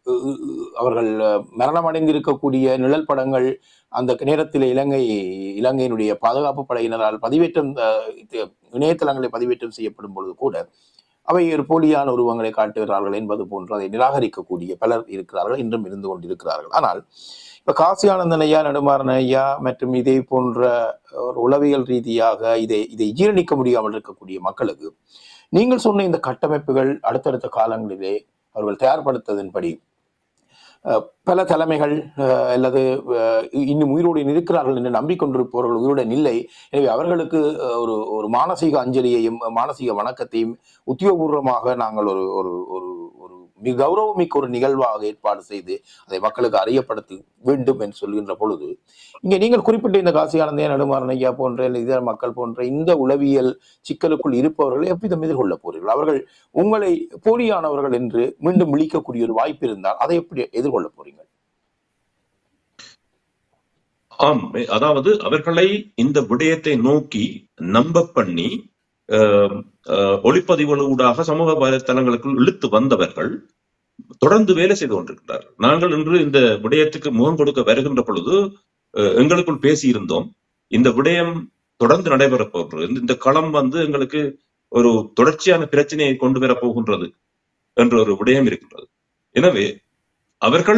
அவர்கள் மரணம் அடைந்திருக்கக்கூடிய நிழல் படங்கள் அந்த நேரத்தில் இலங்கை இலங்கையினுடைய பாதுகாப்பு படையினரால் பதிவேற்றம் அஹ், இது இணையதளங்களை பதிவேற்றம் செய்யப்படும் பொழுது கூட அவை ஒரு போலியான உருவங்களை காட்டுகிறார்கள் என்பது போன்று அதை நிராகரிக்கக்கூடிய பலர் இருக்கிறார்கள் இன்றும் இருந்து கொண்டிருக்கிறார்கள் ஆனால் இப்ப காசி ஆனந்தன் ஐயா நடுமாறன் ஐயா மற்றும் இதே போன்ற ஒரு உளவியல் ரீதியாக இதை இதை ஜீரணிக்க முடியாமல் இருக்கக்கூடிய மக்களுக்கு நீங்கள் சொன்ன இந்த கட்டமைப்புகள் அடுத்தடுத்த காலங்களிலே அவர்கள் தயார்படுத்ததன்படி அஹ், பல தலைமைகள் அஹ், அல்லது அஹ், இன்னும் உயிரோடு இருக்கிறார்கள் என்று நம்பிக்கொண்டிருப்பவர்கள் உயிருடன் இல்லை எனவே அவர்களுக்கு அஹ், ஒரு ஒரு மானசீக அஞ்சலியையும் மானசீக வணக்கத்தையும் உத்தியோகபூர்வமாக நாங்கள் ஒரு ஒரு ஒரு ஒரு மிக கௌரவமிக்க ஒரு நிகழ்வாக ஏற்பாடு செய்து அதை மக்களுக்கு அறியப்படுத்த வேண்டும் என்று சொல்கின்ற பொழுது இங்கே நீங்கள் குறிப்பிட்ட இந்த காசியானந்தே நடுமாறன் ஐயா போன்ற இல்லை இதர மக்கள் போன்ற இந்த உளவியல் சிக்கலுக்குள் இருப்பவர்களை எவ்விதம் எதிர்கொள்ள போறீர்கள் அவர்கள் உங்களை போலியானவர்கள் என்று மீண்டும் விழிக்கக்கூடிய ஒரு வாய்ப்பு இருந்தால் அதை எப்படி எதிர்கொள்ள போறீங்க ஆம் அதாவது அவர்களை இந்த விடயத்தை நோக்கி நம்ப பண்ணி அஹ், அஹ், ஒளிப்பதிவுகளூடாக சமூக வலைத்தளங்களுக்குள் இழுத்து வந்தவர்கள் தொடர்ந்து வேலை செய்து கொண்டிருக்கிறார் நாங்கள் இன்று இந்த விடயத்துக்கு முகம் கொடுக்க வருகின்ற பொழுது அஹ், எங்களுக்குள் பேசியிருந்தோம் இந்த விடயம் தொடர்ந்து நடைபெறப் போகிறது இந்த- இந்த களம் வந்து எங்களுக்கு ஒரு தொடர்ச்சியான பிரச்சனையை கொண்டு வரப் போகின்றது என்ற ஒரு விடயம் இருக்கின்றது எனவே அவர்கள்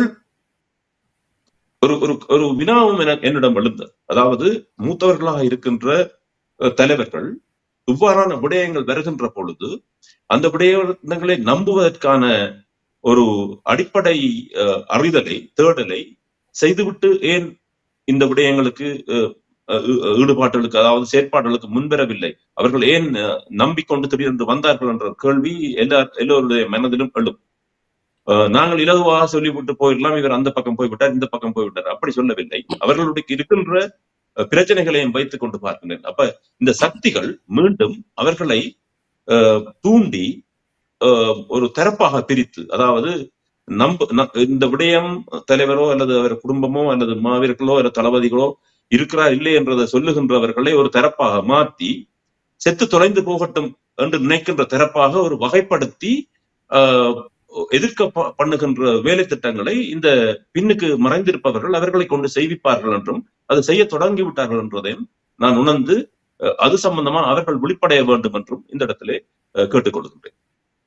ஒரு ஒரு ஒரு வினாவும் என- என்னிடம் எழுந்தது அதாவது மூத்தவர்களாக இருக்கின்ற அஹ், தலைவர்கள் இவ்வாறான விடயங்கள் வருகின்ற பொழுது அந்த விடயங்களை நம்புவதற்கான ஒரு அடிப்படை அஹ், அறிதலை தேடலை செய்துவிட்டு ஏன் இந்த விடயங்களுக்கு அஹ், அஹ், ஈ- ஈடுபாட்டுகளுக்கு அதாவது செயற்பாடுகளுக்கு முன்வரவில்லை அவர்கள் ஏன் அஹ், நம்பிக்கொண்டு திடீரென்று வந்தார்கள் என்ற கேள்வி எல்லா எல்லோருடைய மனதிலும் எழும் அஹ், நாங்கள் இலகுவாக சொல்லிவிட்டு போயிடலாம் இவர் அந்த பக்கம் போய்விட்டார் இந்த பக்கம் போய்விட்டார் அப்படி சொல்லவில்லை அவர்களுடைய இருக்கின்ற அஹ், பிரச்சனைகளையும் வைத்துக் கொண்டு பார்க்கின்றேன் அப்ப இந்த சக்திகள் மீண்டும் அவர்களை அஹ், தூண்டி அஹ், ஒரு தரப்பாக பிரித்து அதாவது நம்ப ந- இந்த விடயம் தலைவரோ அல்லது அவர் குடும்பமோ அல்லது மாவீரர்களோ அல்லது தளபதிகளோ இருக்கிறார் இல்லை என்றதை சொல்லுகின்றவர்களை ஒரு தரப்பாக மாற்றி செத்து தொலைந்து போகட்டும் என்று நினைக்கின்ற தரப்பாக ஒரு வகைப்படுத்தி ஆஹ், எதிர்க்க ப- பண்ணுகின்ற வேலை திட்டங்களை இந்த பின்னுக்கு மறைந்திருப்பவர்கள் அவர்களை கொண்டு செய்விப்பார்கள் என்றும் அது செய்ய தொடங்கி விட்டார்கள் என்றதையும் நான் உணர்ந்து அஹ், அது சம்பந்தமா அவர்கள் விழிப்படைய வேண்டும் என்றும் இந்த இடத்திலே அஹ், கேட்டுக்கொள்கின்றேன்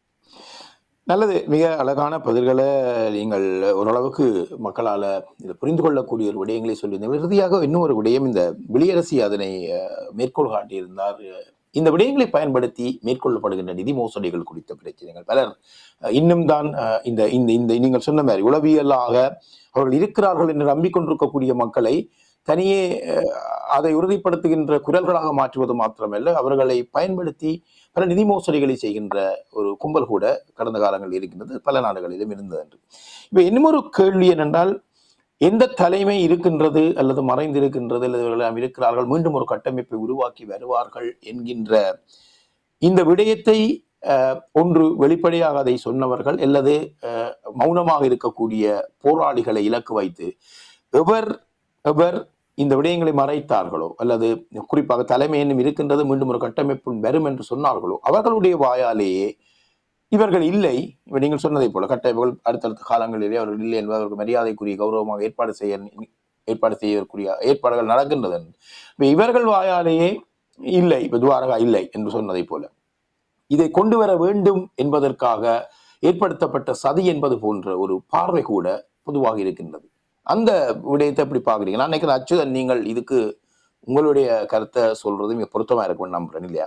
நல்லது மிக அழகான பதில்களை நீங்கள் ஓரளவுக்கு மக்களால் இதை புரிந்து கொள்ளக்கூடிய ஒரு விடயங்களை சொல்லியிருந்தீர்கள் இறுதியாக இன்னும் ஒரு விடயம் இந்த வெளியரசி அதனை அஹ், மேற்கோள் காட்டியிருந்தார் இந்த விடயங்களை பயன்படுத்தி மேற்கொள்ளப்படுகின்ற நிதி மோசடிகள் குறித்த பிரச்சனைகள் பலர் அஹ், இன்னும் தான் அஹ், இந்த இந்த இந்த நீங்கள் சொன்ன மாதிரி உளவியலாக அவர்கள் இருக்கிறார்கள் என்று நம்பிக்கொண்டிருக்கக்கூடிய மக்களை தனியே அஹ், அதை உறுதிப்படுத்துகின்ற குரல்களாக மாற்றுவது மாத்திரமல்ல அவர்களை பயன்படுத்தி பல நிதி மோசடிகளை செய்கின்ற ஒரு கும்பல் கூட கடந்த காலங்களில் இருக்கின்றது பல நாடுகளிலும் இருந்தது என்று இப்போ இன்னும் ஒரு கேள்வி என்னென்றால் எந்த தலைமை இருக்கின்றது அல்லது மறைந்திருக்கின்றது அல்லது இவர்கள் எல்லாம் இருக்கிறார்கள் மீண்டும் ஒரு கட்டமைப்பை உருவாக்கி வருவார்கள் என்கின்ற இந்த விடயத்தை அஹ், ஒன்று வெளிப்படையாக அதை சொன்னவர்கள் அல்லது அஹ், மௌனமாக இருக்கக்கூடிய போராளிகளை இலக்கு வைத்து எவர் எவர் இந்த விடயங்களை மறைத்தார்களோ அல்லது குறிப்பாக தலைமை என்னும் இருக்கின்றது மீண்டும் ஒரு கட்டமைப்பு வரும் என்று சொன்னார்களோ அவர்களுடைய வாயாலேயே இவர்கள் இல்லை இப்ப நீங்கள் சொன்னதை போல கட்டமைப்புகள் அடுத்தடுத்த காலங்களிலே அவர்கள் இல்லை என்பது அவருக்கு மரியாதைக்குரிய கௌரவமாக ஏற்பாடு செய்ய ஏற்பாடு செய்யக்கூடிய ஏற்பாடுகள் நடக்கின்றது இப்ப இவர்கள் வாயாலேயே இல்லை இப்ப துவாரகா இல்லை என்று சொன்னதை போல இதை கொண்டு வர வேண்டும் என்பதற்காக ஏற்படுத்தப்பட்ட சதி என்பது போன்ற ஒரு பார்வை கூட பொதுவாக இருக்கின்றது அந்த விடயத்தை எப்படி பாக்குறீங்க நான் நினைக்கிறேன் அச்சுதன் நீங்கள் இதுக்கு உங்களுடைய கருத்தை சொல்றது மிக பொருத்தமா இருக்கும்னு நம்புறேன் இல்லையா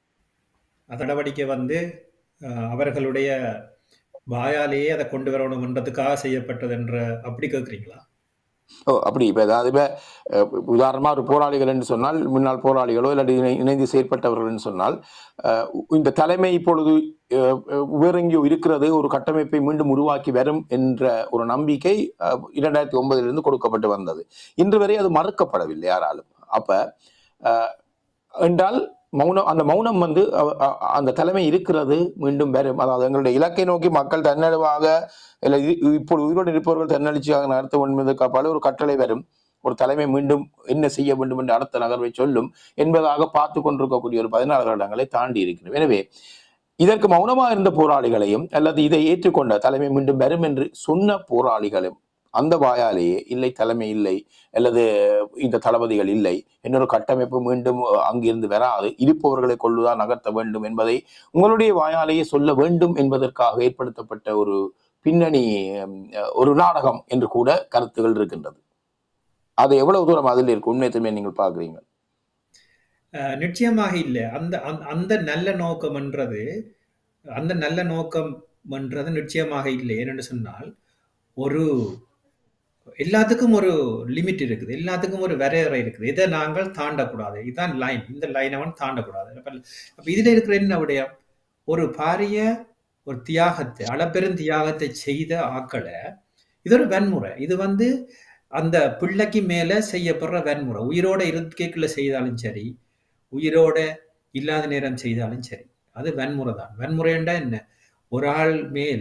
நடவடிக்கை வந்து அஹ், அவர்களுடைய வாயாலேயே அதை கொண்டு வரணும்ன்றதுக்காக செய்யப்பட்டது என்ற அப்படி கேட்குறீங்களா ஓ அப்படி இப்போ ஏதாவது இப்போ அஹ், உதாரணமா ஒரு போராளிகள் என்று சொன்னால் முன்னாள் போராளிகளோ இல்லாட்டி இணை- இணைந்து செயற்பட்டவர்கள் என்று சொன்னால் அஹ், இந்த தலைமை இப்பொழுது அஹ், அஹ், வேற எங்கேயோ இருக்கிறது ஒரு கட்டமைப்பை மீண்டும் உருவாக்கி வரும் என்ற ஒரு நம்பிக்கை அஹ், இரண்டாயிரத்தி ஒன்பதிலிருந்து கொடுக்கப்பட்டு வந்தது இன்று வரை அது மறுக்கப்படவில்லை யாராலும் அப்ப அஹ், என்றால் மௌனம் அந்த மௌனம் வந்து அ- அ- அந்த தலைமை இருக்கிறது மீண்டும் வரும் அதாவது எங்களுடைய இலக்கை நோக்கி மக்கள் தன்னளவாக இல்லை இ- இப்போது உயிரோடு இருப்பவர்கள் தன்னெழுச்சியாக நடத்த வேண்டும் என்பதற்கு பல ஒரு கட்டளை வரும் ஒரு தலைமை மீண்டும் என்ன செய்ய வேண்டும் என்று அடுத்த நகர்வை சொல்லும் என்பதாக பார்த்து கொண்டிருக்கக்கூடிய ஒரு பதினாறு வருடங்களை தாண்டி இருக்கிறது எனவே இதற்கு மௌனமாக இருந்த போராளிகளையும் அல்லது இதை ஏற்றுக்கொண்ட தலைமை மீண்டும் வரும் என்று சொன்ன போராளிகளும் அந்த வாயாலேயே இல்லை தலைமை இல்லை அல்லது இந்த தளபதிகள் இல்லை இன்னொரு கட்டமைப்பு மீண்டும் அஹ், அங்கிருந்து வராது இருப்பவர்களை கொள்ளுதான் நகர்த்த வேண்டும் என்பதை உங்களுடைய வாயாலேயே சொல்ல வேண்டும் என்பதற்காக ஏற்படுத்தப்பட்ட ஒரு பின்னணி ஹம், ஒரு நாடகம் என்று கூட கருத்துகள் இருக்கின்றது அது எவ்வளவு தூரம் அதில் இருக்கு உண்மையத்துமே நீங்கள் பார்க்குறீங்க அஹ், நிச்சயமாக இல்லை அந்த அந்த- அந்த நல்ல நோக்கம்ன்றது அந்த நல்ல நோக்கம்ன்றது நிச்சயமாக இல்லை ஏனென்று சொன்னால் ஒரு எல்லாத்துக்கும் ஒரு லிமிட் இருக்குது எல்லாத்துக்கும் ஒரு வரையறை இருக்குது இதை நாங்கள் தாண்டக்கூடாது இதுதான் லைன் இந்த லைனை அவன் தாண்டக்கூடாது அப்ப அப்ப இதுல இருக்கிற என்ன விடயம் ஒரு பாரிய ஒரு தியாகத்தை அளப்பெரும் தியாகத்தை செய்த ஆக்களை இது ஒரு வன்முறை இது வந்து அந்த பிள்ளைக்கு மேல செய்யப்படுற வன்முறை உயிரோட இருக்கைக்குள்ள செய்தாலும் சரி உயிரோட இல்லாத நேரம் செய்தாலும் சரி அது வன்முறை தான் வன்முறைண்டா என்ன ஒரு ஆள் மேல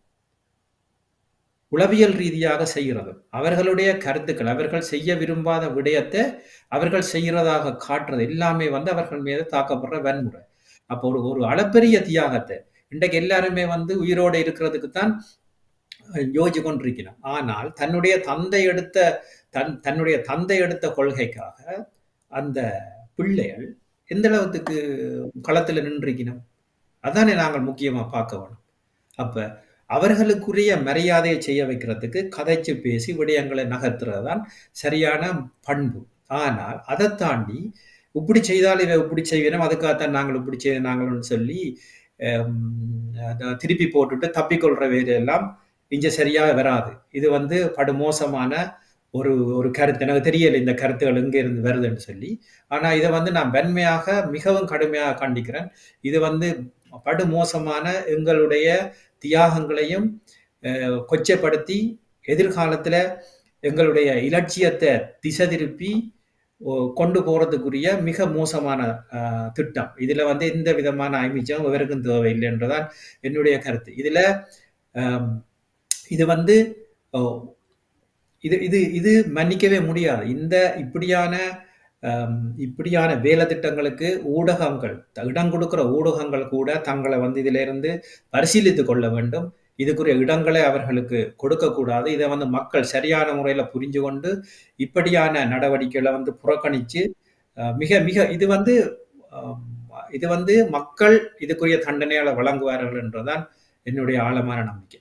உளவியல் ரீதியாக செய்கிறது அவர்களுடைய கருத்துக்கள் அவர்கள் செய்ய விரும்பாத விடயத்தை அவர்கள் செய்கிறதாக காட்டுறது எல்லாமே வந்து அவர்கள் மீது தாக்கப்படுற வன்முறை அப்போ ஒரு ஒரு அளப்பெரிய தியாகத்தை இன்றைக்கு எல்லாருமே வந்து உயிரோடு இருக்கிறதுக்கு தான் யோசிச்சு கொண்டிருக்கிறோம் ஆனால் தன்னுடைய தந்தை எடுத்த தன் தன்னுடைய தந்தை எடுத்த கொள்கைக்காக அந்த பிள்ளைகள் எந்த அளவுக்கு களத்துல நின்றிருக்கணும் அதானே நாங்கள் முக்கியமா பார்க்க வேணும் அப்ப அவர்களுக்குரிய மரியாதையை செய்ய வைக்கிறதுக்கு கதைச்சு பேசி விடயங்களை நகர்த்துறது தான் சரியான பண்பு ஆனால் அதை தாண்டி இப்படி செய்தால் இவ இப்படி செய்வேனும் அதுக்காகத்தான் நாங்கள் இப்படி செய்ய நாங்கள்னு சொல்லி திருப்பி போட்டுட்டு தப்பிக்கொள்ற வேலையெல்லாம் இங்க சரியாக வராது இது வந்து படுமோசமான ஒரு ஒரு கருத்து எனக்கு தெரியல இந்த கருத்துகள் எங்க இருந்து வருதுன்னு சொல்லி ஆனா இதை வந்து நான் வெண்மையாக மிகவும் கடுமையாக கண்டிக்கிறேன் இது வந்து படுமோசமான எங்களுடைய தியாகங்களையும் கொச்சைப்படுத்தி எதிர்காலத்துல எங்களுடைய இலட்சியத்தை திசை திருப்பி கொண்டு போறதுக்குரிய மிக மோசமான திட்டம் இதுல வந்து எந்த விதமான ஐமிச்சம் இவருக்கும் தேவையில்லை என்றுதான் என்னுடைய கருத்து இதுல இது வந்து இது இது இது மன்னிக்கவே முடியாது இந்த இப்படியான இப்படியான வேலை திட்டங்களுக்கு ஊடகங்கள் இடம் கொடுக்கிற ஊடகங்கள் கூட தங்களை வந்து இதுல இருந்து பரிசீலித்து கொள்ள வேண்டும் இதுக்குரிய இடங்களை அவர்களுக்கு கொடுக்கக்கூடாது இதை வந்து மக்கள் சரியான முறையில புரிஞ்சு கொண்டு இப்படியான நடவடிக்கைகளை வந்து புறக்கணிச்சு மிக மிக இது வந்து இது வந்து மக்கள் இதுக்குரிய தண்டனைகளை வழங்குவார்கள் என்றுதான் என்னுடைய ஆழமான நம்பிக்கை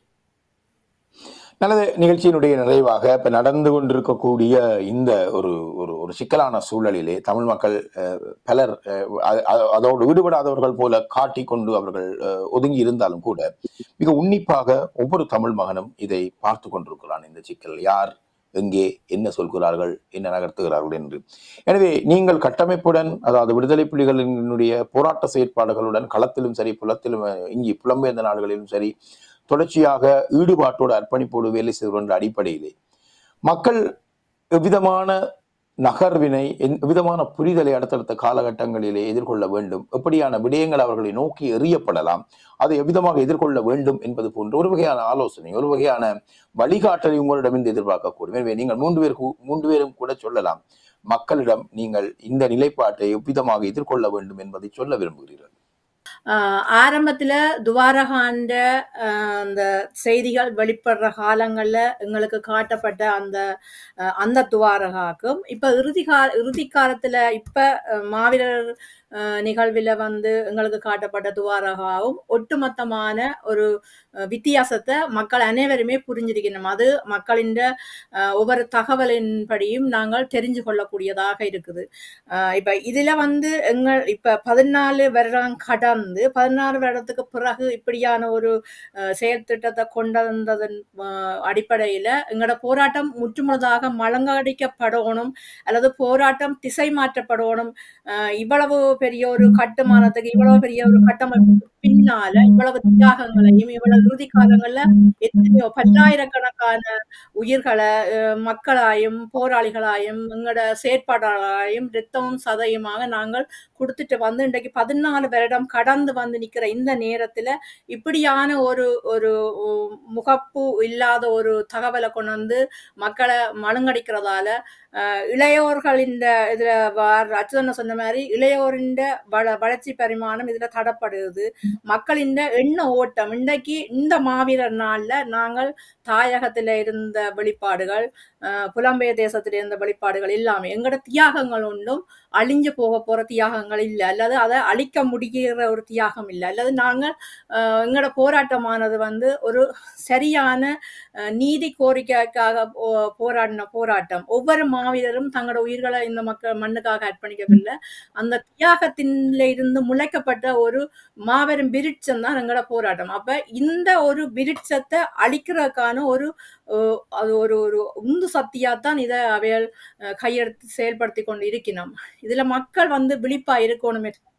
நல்லது நிகழ்ச்சியினுடைய நிறைவாக இப்ப நடந்து கொண்டிருக்கக்கூடிய இந்த ஒரு ஒரு ஒரு சிக்கலான சூழலிலே தமிழ் மக்கள் பலர் அதோடு ஈடுபடாதவர்கள் போல காட்டிக்கொண்டு அவர்கள் ஒதுங்கி இருந்தாலும் கூட மிக உன்னிப்பாக ஒவ்வொரு தமிழ் மகனும் இதை பார்த்து கொண்டிருக்கிறான் இந்த சிக்கல் யார் எங்கே என்ன சொல்கிறார்கள் என்ன நகர்த்துகிறார்கள் என்று எனவே நீங்கள் கட்டமைப்புடன் அதாவது விடுதலை புலிகளினுடைய போராட்ட செயற்பாடுகளுடன் களத்திலும் சரி புலத்திலும் இங்கே புலம்பெயர்ந்த நாடுகளிலும் சரி தொடர்ச்சியாக ஈடுபாட்டோடு அர்ப்பணிப்போடு வேலை செய்கின்ற அடிப்படையிலே மக்கள் எவ்விதமான நகர்வினை எவ்விதமான புரிதலை அடுத்தடுத்த காலகட்டங்களிலே எதிர்கொள்ள வேண்டும் எப்படியான விடயங்கள் அவர்களை நோக்கி எறியப்படலாம் அதை எவ்விதமாக எதிர்கொள்ள வேண்டும் என்பது போன்ற ஒரு வகையான ஆலோசனை ஒரு வகையான வழிகாட்டலை உங்களிடமிருந்து எதிர்பார்க்கக்கூடும் எனவே நீங்கள் மூன்று பேர் மூன்று பேரும் கூட சொல்லலாம் மக்களிடம் நீங்கள் இந்த நிலைப்பாட்டை எவ்விதமாக எதிர்கொள்ள வேண்டும் என்பதை சொல்ல விரும்புகிறீர்கள் ஆரம்பத்துல துவாரகாண்ட அந்த செய்திகள் வெளிப்படுற காலங்கள்ல எங்களுக்கு காட்டப்பட்ட அந்த அந்த துவாரகாக்கும் இப்ப இறுதி கால இறுதி காலத்துல இப்ப மாவீரர் நிகழ்வில் வந்து எங்களுக்கு காட்டப்பட்ட துவாரகாவும் ஒட்டுமொத்தமான ஒரு வித்தியாசத்தை மக்கள் அனைவருமே புரிஞ்சிருக்கணும் அது மக்களின் ஒவ்வொரு தகவலின்படியும் நாங்கள் தெரிஞ்சு கொள்ளக்கூடியதாக இருக்குது இப்ப இதுல வந்து எங்கள் இப்ப பதினாலு வருடம் கடந்து பதினாறு வருடத்துக்கு பிறகு இப்படியான ஒரு செயல் திட்டத்தை கொண்டு வந்ததன் அடிப்படையில எங்களோட போராட்டம் முற்றுமுழுதாக மலங்கடிக்கப்படணும் அல்லது போராட்டம் திசை மாற்றப்படணும் இவ்வளவு பெரிய ஒரு கட்டுமானத்துக்கு இவ்வளவு பெரிய ஒரு கட்டமைப்புக்கு பின்னால இவ்வளவு தியாகங்களையும் இவ்வளவு இறுதி காலங்கள்ல எத்தனையோ பல்லாயிரக்கணக்கான உயிர்களை மக்களாயும் போராளிகளாயும் எங்களோட செயற்பாடாளாயும் ரத்தமும் சதையுமாக நாங்கள் கொடுத்துட்டு வந்து இன்றைக்கு பதினாலு வருடம் கடந்து வந்து நிக்கிற இந்த நேரத்துல இப்படியான ஒரு ஒரு முகப்பு இல்லாத ஒரு தகவலை கொண்டு வந்து மக்களை மழுங்கடிக்கிறதால இளையோர்களின் இதுல அச்சுதன சொன்ன மாதிரி இளையோரின் வள வளர்ச்சி பரிமாணம் இதுல தடப்படுது மக்களின் எண்ண ஓட்டம் இன்றைக்கு இந்த மாவீரர் நாள்ல நாங்கள் தாயகத்துல இருந்த வெளிப்பாடுகள் புலம்பெயர் தேசத்துல இருந்த வெளிப்பாடுகள் எல்லாமே எங்களோட தியாகங்கள் ஒன்றும் அழிஞ்சு போக போற தியாகங்கள் இல்லை அல்லது அதை அழிக்க முடிகிற ஒரு தியாகம் இல்லை அல்லது நாங்கள் எங்களோட போராட்டமானது வந்து ஒரு சரியான நீதி கோரிக்கைக்காக போராடின போராட்டம் ஒவ்வொரு மாவீரரும் தங்களோட உயிர்களை இந்த மக்கள் மண்ணுக்காக அர்ப்பணிக்கவில்லை அந்த தியாகத்தின்ல இருந்து முளைக்கப்பட்ட ஒரு மாபெரும் விருட்சம் தான் எங்களோட போராட்டம் அப்ப இந்த ஒரு விருட்சத்தை அழிக்கிறதுக்கான ஒரு அது ஒரு ஒரு உந்து சக்தியாத்தான் இதை அவையால் கையெடுத்து செயல்படுத்தி கொண்டு இருக்கணும் இதுல மக்கள் வந்து விழிப்பா இருக்கணும்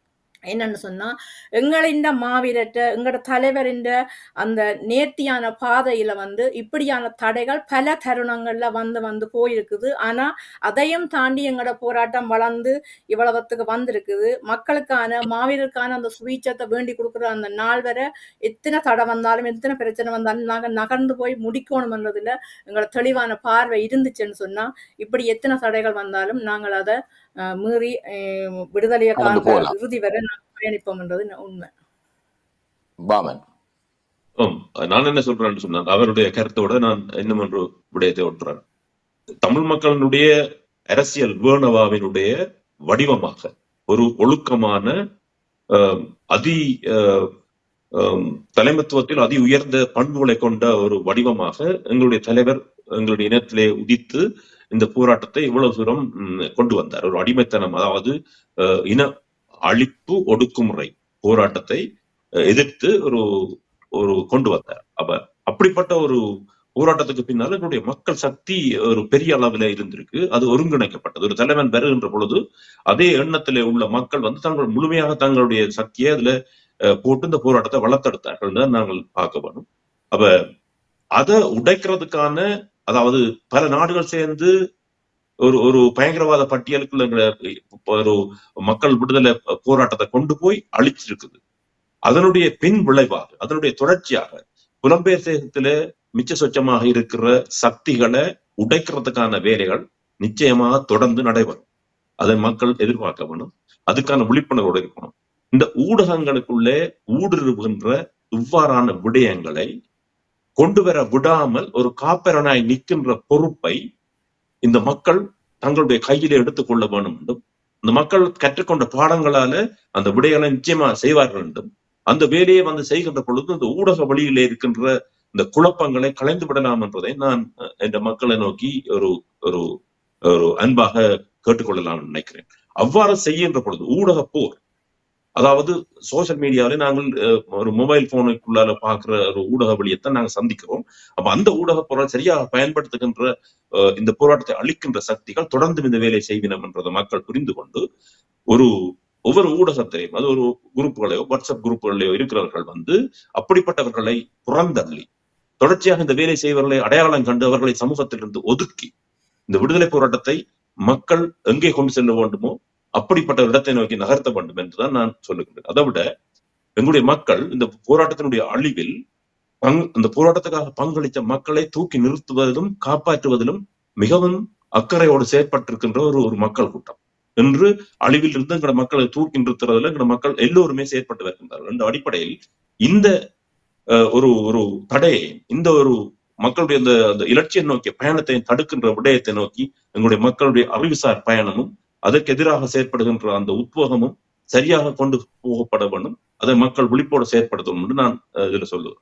என்னன்னு சொன்னா எங்களின் மாவீரற்ற எங்களோட தலைவரின் அந்த நேர்த்தியான பாதையில வந்து இப்படியான தடைகள் பல தருணங்கள்ல வந்து வந்து போயிருக்குது ஆனா அதையும் தாண்டி எங்களோட போராட்டம் வளர்ந்து இவ்வளவுத்துக்கு வந்திருக்குது மக்களுக்கான மாவீரருக்கான அந்த சுவீச்சத்தை வேண்டி கொடுக்குற அந்த நாள் வரை எத்தனை தடை வந்தாலும் எத்தனை பிரச்சனை வந்தாலும் நாங்க நகர்ந்து போய் முடிக்கணும்ன்றதுல எங்களோட தெளிவான பார்வை இருந்துச்சுன்னு சொன்னா இப்படி எத்தனை தடைகள் வந்தாலும் நாங்கள் அதை அஹ், மீறி அஹ், விடுதலையை கடந்து காண்ற போகலாம் இறுதி வரை நாங்கள் பயணிப்போம்ன்றது ந- உண்மை பாமன் ஆம், நான் என்ன சொல்றேன்னு சொன்னால் அவருடைய கருத்தோட நான் இன்னும் ஒரு விடயத்தை ஒட்டுறேன் தமிழ் மக்களினுடைய அரசியல் வேணவாவினுடைய வடிவமாக ஒரு ஒழுக்கமான ஆம், அதி ஆஹ், ஆம், தலைமைத்துவத்தில் அதி உயர்ந்த பண்புகளை கொண்ட ஒரு வடிவமாக எங்களுடைய தலைவர் எங்களுடைய இனத்திலே உதித்து இந்த போராட்டத்தை இவ்வளவு தூரம் ம், கொண்டு வந்தார் ஒரு அடிமைத்தனம் அதாவது ஆஹ், இன அழிப்பு ஒடுக்குமுறை போராட்டத்தை அஹ், எதிர்த்து ஒரு ஒரு கொண்டு வந்தார் அப்ப அப்படிப்பட்ட ஒரு போராட்டத்துக்கு பின்னால என்னுடைய மக்கள் சக்தி ஒரு பெரிய அளவில் இருந்திருக்கு அது ஒருங்கிணைக்கப்பட்டது ஒரு தலைவன் வருகின்ற பொழுது அதே எண்ணத்திலே உள்ள மக்கள் வந்து தங்கள் முழுமையாக தங்களுடைய சக்தியை அதுல அஹ், போட்டு இந்த போராட்டத்தை வளர்த்தெடுத்தார்கள் தான் நாங்கள் பார்க்க வேணும் அப்ப அதை உடைக்கிறதுக்கான அதாவது பல நாடுகள் சேர்ந்து ஒரு ஒரு பயங்கரவாத பட்டியலுக்குள்ள எங்களை ஒரு மக்கள் விடுதலை போராட்டத்தை கொண்டு போய் அழிச்சிருக்குது அதனுடைய பின் விளைவாக அதனுடைய தொடர்ச்சியாக புலம்பெயர் தேசத்தில மிச்ச சொச்சமாக இருக்கிற சக்திகளை உடைக்கிறதுக்கான வேலைகள் நிச்சயமாக தொடர்ந்து நடைபெறும் அதை மக்கள் எதிர்பார்க்க வேணும் அதுக்கான விழிப்புணர்வோடு இருக்கணும் இந்த ஊடகங்களுக்குள்ளே ஊடுருவுகின்ற இவ்வாறான விடயங்களை கொண்டு வர விடாமல் ஒரு காப்பரனாய் நிற்கின்ற பொறுப்பை இந்த மக்கள் தங்களுடைய கையிலே எடுத்துக்கொள்ள வேண்டும் என்றும் இந்த மக்கள் கற்றுக்கொண்ட பாடங்களால அந்த விடைகளை நிச்சயமா செய்வார்கள் என்றும் அந்த வேலையை வந்து செய்கின்ற பொழுது இந்த ஊடக வழியிலே இருக்கின்ற இந்த குழப்பங்களை கலைந்து விடலாம் என்றதை நான் அஹ், இந்த மக்களை நோக்கி ஒரு ஒரு ஒரு அன்பாக கேட்டுக்கொள்ளலாம் நினைக்கிறேன் அவ்வாறு செய்கின்ற பொழுது ஊடக போர் அதாவது சோஷியல் மீடியாவில நாங்கள் அஹ், ஒரு மொபைல் போனுக்குள்ளால பார்க்கிற ஒரு ஊடக வழியைத்தான் நாங்கள் சந்திக்கிறோம் அப்ப அந்த ஊடக பொருளை சரியாக பயன்படுத்துகின்ற அஹ், இந்த போராட்டத்தை அளிக்கின்ற சக்திகள் தொடர்ந்து இந்த வேலையை செய்வினம் என்றதை மக்கள் புரிந்து கொண்டு ஒரு ஒவ்வொரு ஊடகத்திலையும் அது ஒரு குரூப்புகளையோ வாட்ஸ்அப் குரூப்புகளையோ இருக்கிறவர்கள் வந்து அப்படிப்பட்டவர்களை புறந்தள்ளி தொடர்ச்சியாக இந்த வேலை செய்வர்களை அடையாளம் கண்டு அவர்களை சமூகத்திலிருந்து ஒதுக்கி இந்த விடுதலை போராட்டத்தை மக்கள் எங்கே கொண்டு செல்ல வேண்டுமோ அப்படிப்பட்ட ஒரு இடத்தை நோக்கி நகர்த்த வேண்டும் என்றுதான் நான் சொல்லுகின்றேன் அதை விட எங்களுடைய மக்கள் இந்த போராட்டத்தினுடைய அழிவில் பங் அந்த போராட்டத்துக்காக பங்களித்த மக்களை தூக்கி நிறுத்துவதிலும் காப்பாற்றுவதிலும் மிகவும் அக்கறையோடு செயற்பட்டிருக்கின்ற ஒரு ஒரு மக்கள் கூட்டம் என்று அழிவில் இருந்து எங்களோட மக்களை தூக்கி நிறுத்துறதுல எங்களோட மக்கள் எல்லோருமே செயற்பட்டு வருகின்றார்கள் இந்த அடிப்படையில் இந்த அஹ், ஒரு ஒரு தடையை இந்த ஒரு மக்களுடைய அந்த அந்த இலட்சிய நோக்கிய பயணத்தை தடுக்கின்ற விடயத்தை நோக்கி எங்களுடைய மக்களுடைய அறிவுசார் பயணமும் அதற்கு எதிராக செயற்படுகின்ற அந்த உத்வேகமும் சரியாக கொண்டு போகப்பட வேண்டும் அதை மக்கள் விழிப்போடு செயற்படுத்தணும் என்று நான் அஹ், இதுல சொல்லுவேன்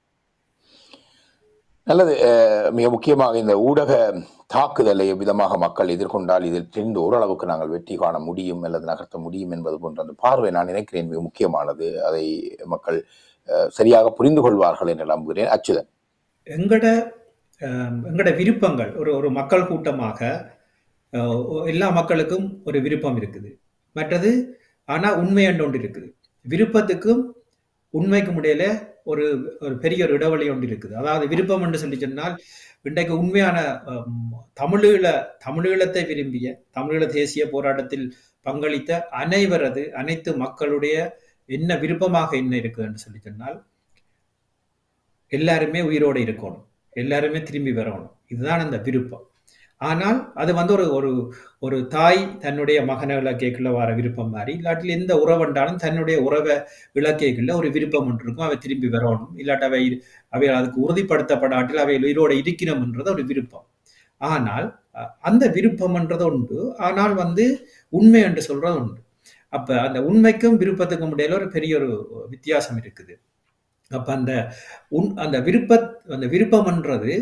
நல்லது அஹ், மிக முக்கியமாக இந்த ஊடக தாக்குதலை விதமாக மக்கள் எதிர்கொண்டால் இதில் தெரிந்து ஓரளவுக்கு நாங்கள் வெற்றி காண முடியும் அல்லது நகர்த்த முடியும் என்பது போன்ற அந்த பார்வை நான் நினைக்கிறேன் மிக முக்கியமானது அதை மக்கள் அஹ், சரியாக புரிந்து கொள்வார்கள் என்று நம்புகிறேன் அச்சுதன் எங்கட அஹ், எங்கட விருப்பங்கள் ஒரு ஒரு மக்கள் கூட்டமாக அஹ், எல்லா மக்களுக்கும் ஒரு விருப்பம் இருக்குது மற்றது ஆனா உண்மை என்று ஒன்று இருக்குது விருப்பத்துக்கும் உண்மைக்கும் இடையில ஒரு ஒரு பெரிய ஒரு இடைவெளி ஒன்று இருக்குது அதாவது விருப்பம் என்று சொல்லி சொன்னால் இன்றைக்கு உண்மையான ஹம், தமிழீழ தமிழீழத்தை விரும்பிய தமிழீழ தேசிய போராட்டத்தில் பங்களித்த அனைவரது அனைத்து மக்களுடைய என்ன விருப்பமாக என்ன இருக்குன்னு சொல்லி சொன்னால் எல்லாருமே உயிரோடு இருக்கணும் எல்லாருமே திரும்பி வரணும் இதுதான் அந்த விருப்பம் ஆனால் அது வந்து ஒரு ஒரு ஒரு தாய் தன்னுடைய மகனை இலக்கைக்குள்ள வர விருப்பம் மாதிரி இல்லாட்டில் எந்த உறவுண்டாலும் தன்னுடைய உறவை இலக்கைக்குள்ள ஒரு விருப்பம் ஒன்று இருக்கும் அவை திரும்பி வரணும் இல்லாட்டி அவை அவை அதுக்கு உறுதிப்படுத்தப்படாட்டில் அவை உயிரோடு இருக்கணும்ன்றது ஒரு விருப்பம் ஆனால் அஹ், அந்த விருப்பம்ன்றது உண்டு ஆனால் வந்து உண்மை என்று சொல்றது உண்டு அப்ப அந்த உண்மைக்கும் விருப்பத்துக்கும் இடையில ஒரு பெரிய ஒரு வித்தியாசம் இருக்குது அப்ப அந்த உன் அந்த விருப்ப அந்த விருப்பம்ன்றது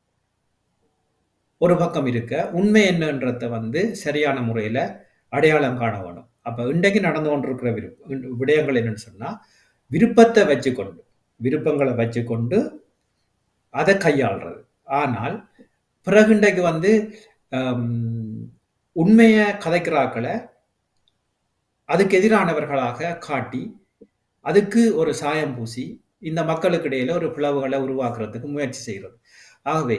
ஒரு பக்கம் இருக்க உண்மை என்னன்றத வந்து சரியான முறையில அடையாளம் காண வேணும் அப்ப இன்றைக்கு நடந்து கொண்டிருக்கிற விருப்ப விடயங்கள் என்னன்னு சொன்னா விருப்பத்தை வச்சுக்கொண்டு விருப்பங்களை வச்சுக்கொண்டு அதை கையாள்றது ஆனால் பிறகு இன்றைக்கு வந்து ஹம், உண்மையை கதைக்கிறாக்களை அதுக்கு எதிரானவர்களாக காட்டி அதுக்கு ஒரு சாயம் பூசி இந்த மக்களுக்கு இடையில ஒரு பிளவுகளை உருவாக்குறதுக்கு முயற்சி செய்கிறது ஆகவே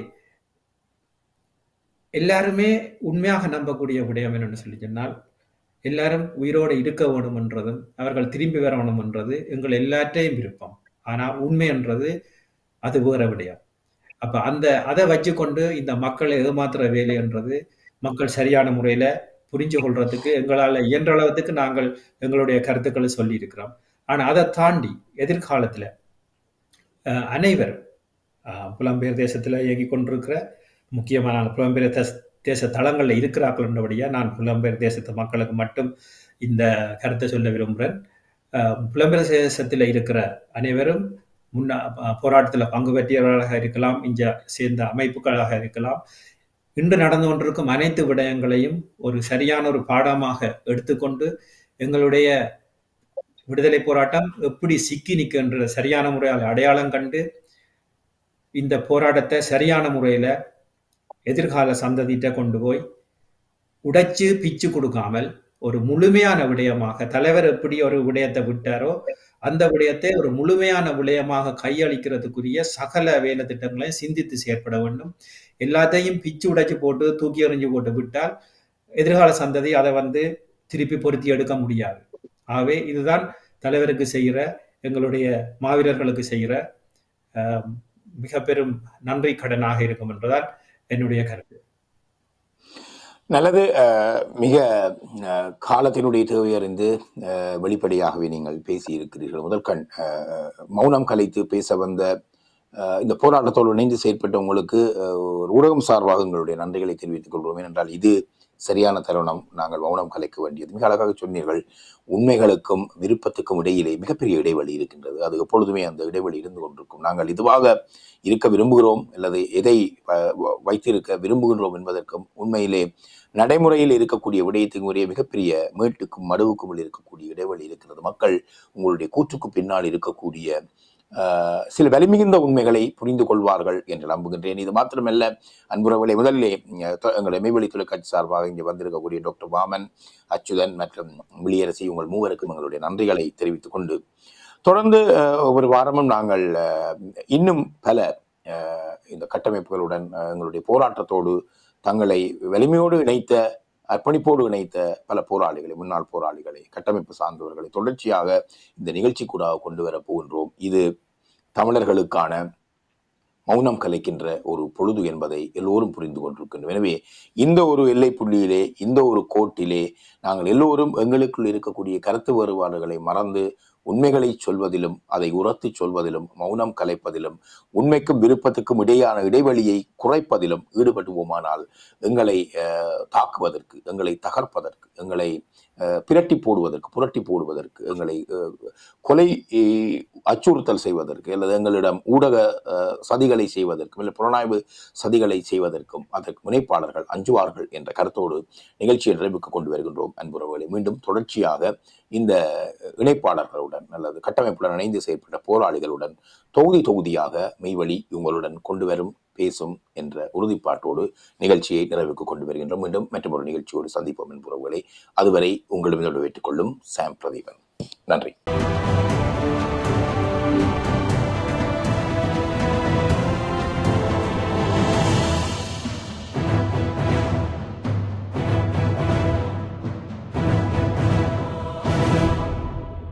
எல்லாருமே உண்மையாக நம்பக்கூடிய விடயம் என்னன்னு சொல்லி சொன்னால் எல்லாரும் உயிரோடு இருக்க வேணும் என்றதும் அவர்கள் திரும்பி வரணும் என்றது எங்கள் எல்லாற்றையும் விருப்பம் ஆனா உண்மை என்றது அது வேற விடயம் அப்ப அந்த அதை வச்சுக்கொண்டு இந்த மக்களை ஏமாத்துற வேலை என்றது மக்கள் சரியான முறையில புரிஞ்சு கொள்றதுக்கு எங்களால் இயன்ற அளவுக்கு நாங்கள் எங்களுடைய கருத்துக்களை சொல்லி இருக்கிறோம் ஆனா அதை தாண்டி எதிர்காலத்துல அஹ், அனைவரும் அஹ், புலம்பெயர் தேசத்துல இயங்கி கொண்டிருக்கிற முக்கியமான புலம்பெயர் தேச தேச தளங்களில் இருக்கிறார்கள் என்றபடியா நான் புலம்பெயர் தேசத்து மக்களுக்கு மட்டும் இந்த கருத்தை சொல்ல விரும்புகிறேன் அஹ், புலம்பெயர் தேசத்தில் இருக்கிற அனைவரும் முன்னா போராட்டத்தில் பங்கு பெற்றியவர்களாக இருக்கலாம் இங்க சேர்ந்த அமைப்புகளாக இருக்கலாம் இன்று நடந்து கொண்டிருக்கும் அனைத்து விடயங்களையும் ஒரு சரியான ஒரு பாடமாக எடுத்துக்கொண்டு எங்களுடைய விடுதலை போராட்டம் எப்படி சிக்கி நிற்கின்ற சரியான முறையால் அடையாளம் கண்டு இந்த போராட்டத்தை சரியான முறையில எதிர்கால சந்ததியிட்ட கொண்டு போய் உடைச்சு பிச்சு கொடுக்காமல் ஒரு முழுமையான விடயமாக தலைவர் எப்படி ஒரு விடயத்தை விட்டாரோ அந்த விடயத்தை ஒரு முழுமையான விடயமாக கையளிக்கிறதுக்குரிய சகல வேலை திட்டங்களையும் சிந்தித்து செயற்பட வேண்டும் எல்லாத்தையும் பிச்சு உடைச்சு போட்டு தூக்கி எறிஞ்சு போட்டு விட்டால் எதிர்கால சந்ததி அதை வந்து திருப்பி பொருத்தி எடுக்க முடியாது ஆகவே இதுதான் தலைவருக்கு செய்கிற எங்களுடைய மாவீரர்களுக்கு செய்கிற அஹ், மிக பெரும் நன்றி கடனாக இருக்கும் என்பதால் என்னுடைய கருத்து நல்லது அஹ், மிக அஹ், காலத்தினுடைய தேவை அறிந்து அஹ், வெளிப்படையாகவே நீங்கள் பேசியிருக்கிறீர்கள் முதல் கண் அஹ், மௌனம் கலைத்து பேச வந்த அஹ், இந்த போராட்டத்தோடு இணைந்து செயற்பட்ட உங்களுக்கு அஹ், ஒரு ஊடகம் சார்பாக எங்களுடைய நன்றிகளை தெரிவித்துக் கொள்கிறோம் ஏனென்றால் இது சரியான தருணம் நாங்கள் மௌனம் கலைக்க வேண்டியது மிக அழகாக சொன்னீர்கள் உண்மைகளுக்கும் விருப்பத்துக்கும் இடையிலே மிகப்பெரிய இடைவெளி இருக்கின்றது அது எப்பொழுதுமே அந்த இடைவெளி இருந்து கொண்டிருக்கும் நாங்கள் இதுவாக இருக்க விரும்புகிறோம் அல்லது எதை அஹ், வ- வைத்திருக்க விரும்புகின்றோம் என்பதற்கும் உண்மையிலே நடைமுறையில் இருக்கக்கூடிய விடயத்துக்கு உரிய மிகப்பெரிய மேட்டுக்கும் மடுவுக்கும் உள்ள இருக்கக்கூடிய இடைவெளி இருக்கிறது மக்கள் உங்களுடைய கூற்றுக்கு பின்னால் இருக்கக்கூடிய ஆஹ், சில வலிமிகுந்த உண்மைகளை புரிந்து கொள்வார்கள் என்று நம்புகின்றேன் இது மாத்திரமல்ல அன்புறவுகளை முதலிலே அஹ், தொ- எங்களுடைய மெய்வெளி தொலைக்காட்சி சார்பாக இங்கே வந்திருக்கக்கூடிய டாக்டர் வாமன் அச்சுதன் மற்றும் விளியரசி உங்கள் மூவருக்கும் எங்களுடைய நன்றிகளை தெரிவித்துக் கொண்டு தொடர்ந்து அஹ், ஒவ்வொரு வாரமும் நாங்கள் அஹ், இன்னும் பல அஹ், இந்த கட்டமைப்புகளுடன் அஹ், எங்களுடைய போராட்டத்தோடு தங்களை வலிமையோடு இணைத்த அர்ப்பணிப்போடு இணைத்த பல போராளிகளை முன்னாள் போராளிகளை கட்டமைப்பு சார்ந்தவர்களை தொடர்ச்சியாக இந்த நிகழ்ச்சி கூட கொண்டு வர போகின்றோம் இது தமிழர்களுக்கான மௌனம் கலைக்கின்ற ஒரு பொழுது என்பதை எல்லோரும் புரிந்து கொண்டிருக்கின்றோம் எனவே இந்த ஒரு எல்லை புள்ளியிலே இந்த ஒரு கோட்டிலே நாங்கள் எல்லோரும் எங்களுக்குள் இருக்கக்கூடிய கருத்து வேறுபாடுகளை மறந்து உண்மைகளை சொல்வதிலும் அதை உரத்தி சொல்வதிலும் மௌனம் கலைப்பதிலும் உண்மைக்கும் விருப்பத்துக்கும் இடையான இடைவெளியை குறைப்பதிலும் ஈடுபடுவோமானால் எங்களை அஹ், தாக்குவதற்கு எங்களை தகர்ப்பதற்கு எங்களை அஹ், பிரட்டி போடுவதற்கு புரட்டி போடுவதற்கு எங்களை அஹ், கொலை அஹ், அச்சுறுத்தல் செய்வதற்கு அல்லது எங்களிடம் ஊடக அஹ், சதிகளை செய்வதற்கும் இல்லை புலனாய்வு சதிகளை செய்வதற்கும் அதற்கு முனைப்பாளர்கள் அஞ்சுவார்கள் என்ற கருத்தோடு நிகழ்ச்சியை நிறைவுக்கு கொண்டு வருகின்றோம் அன்புறவுகளை மீண்டும் தொடர்ச்சியாக இந்த இணைப்பாளர்களுடன் அல்லது கட்டமைப்புடன் இணைந்து செயற்பட்ட போராளிகளுடன் தொகுதி தொகுதியாக மெய்வழி உங்களுடன் கொண்டு வரும் பேசும் என்ற உறுதிப்பாட்டோடு நிகழ்ச்சியை நிறைவுக்கு கொண்டு வருகின்றோம் மீண்டும் மற்றொரு நிகழ்ச்சியோடு சந்திப்போம் என்புறவுகளை அதுவரை உங்களிடம் விட்டுக் கொள்ளும் சாம் பிரதீபன் நன்றி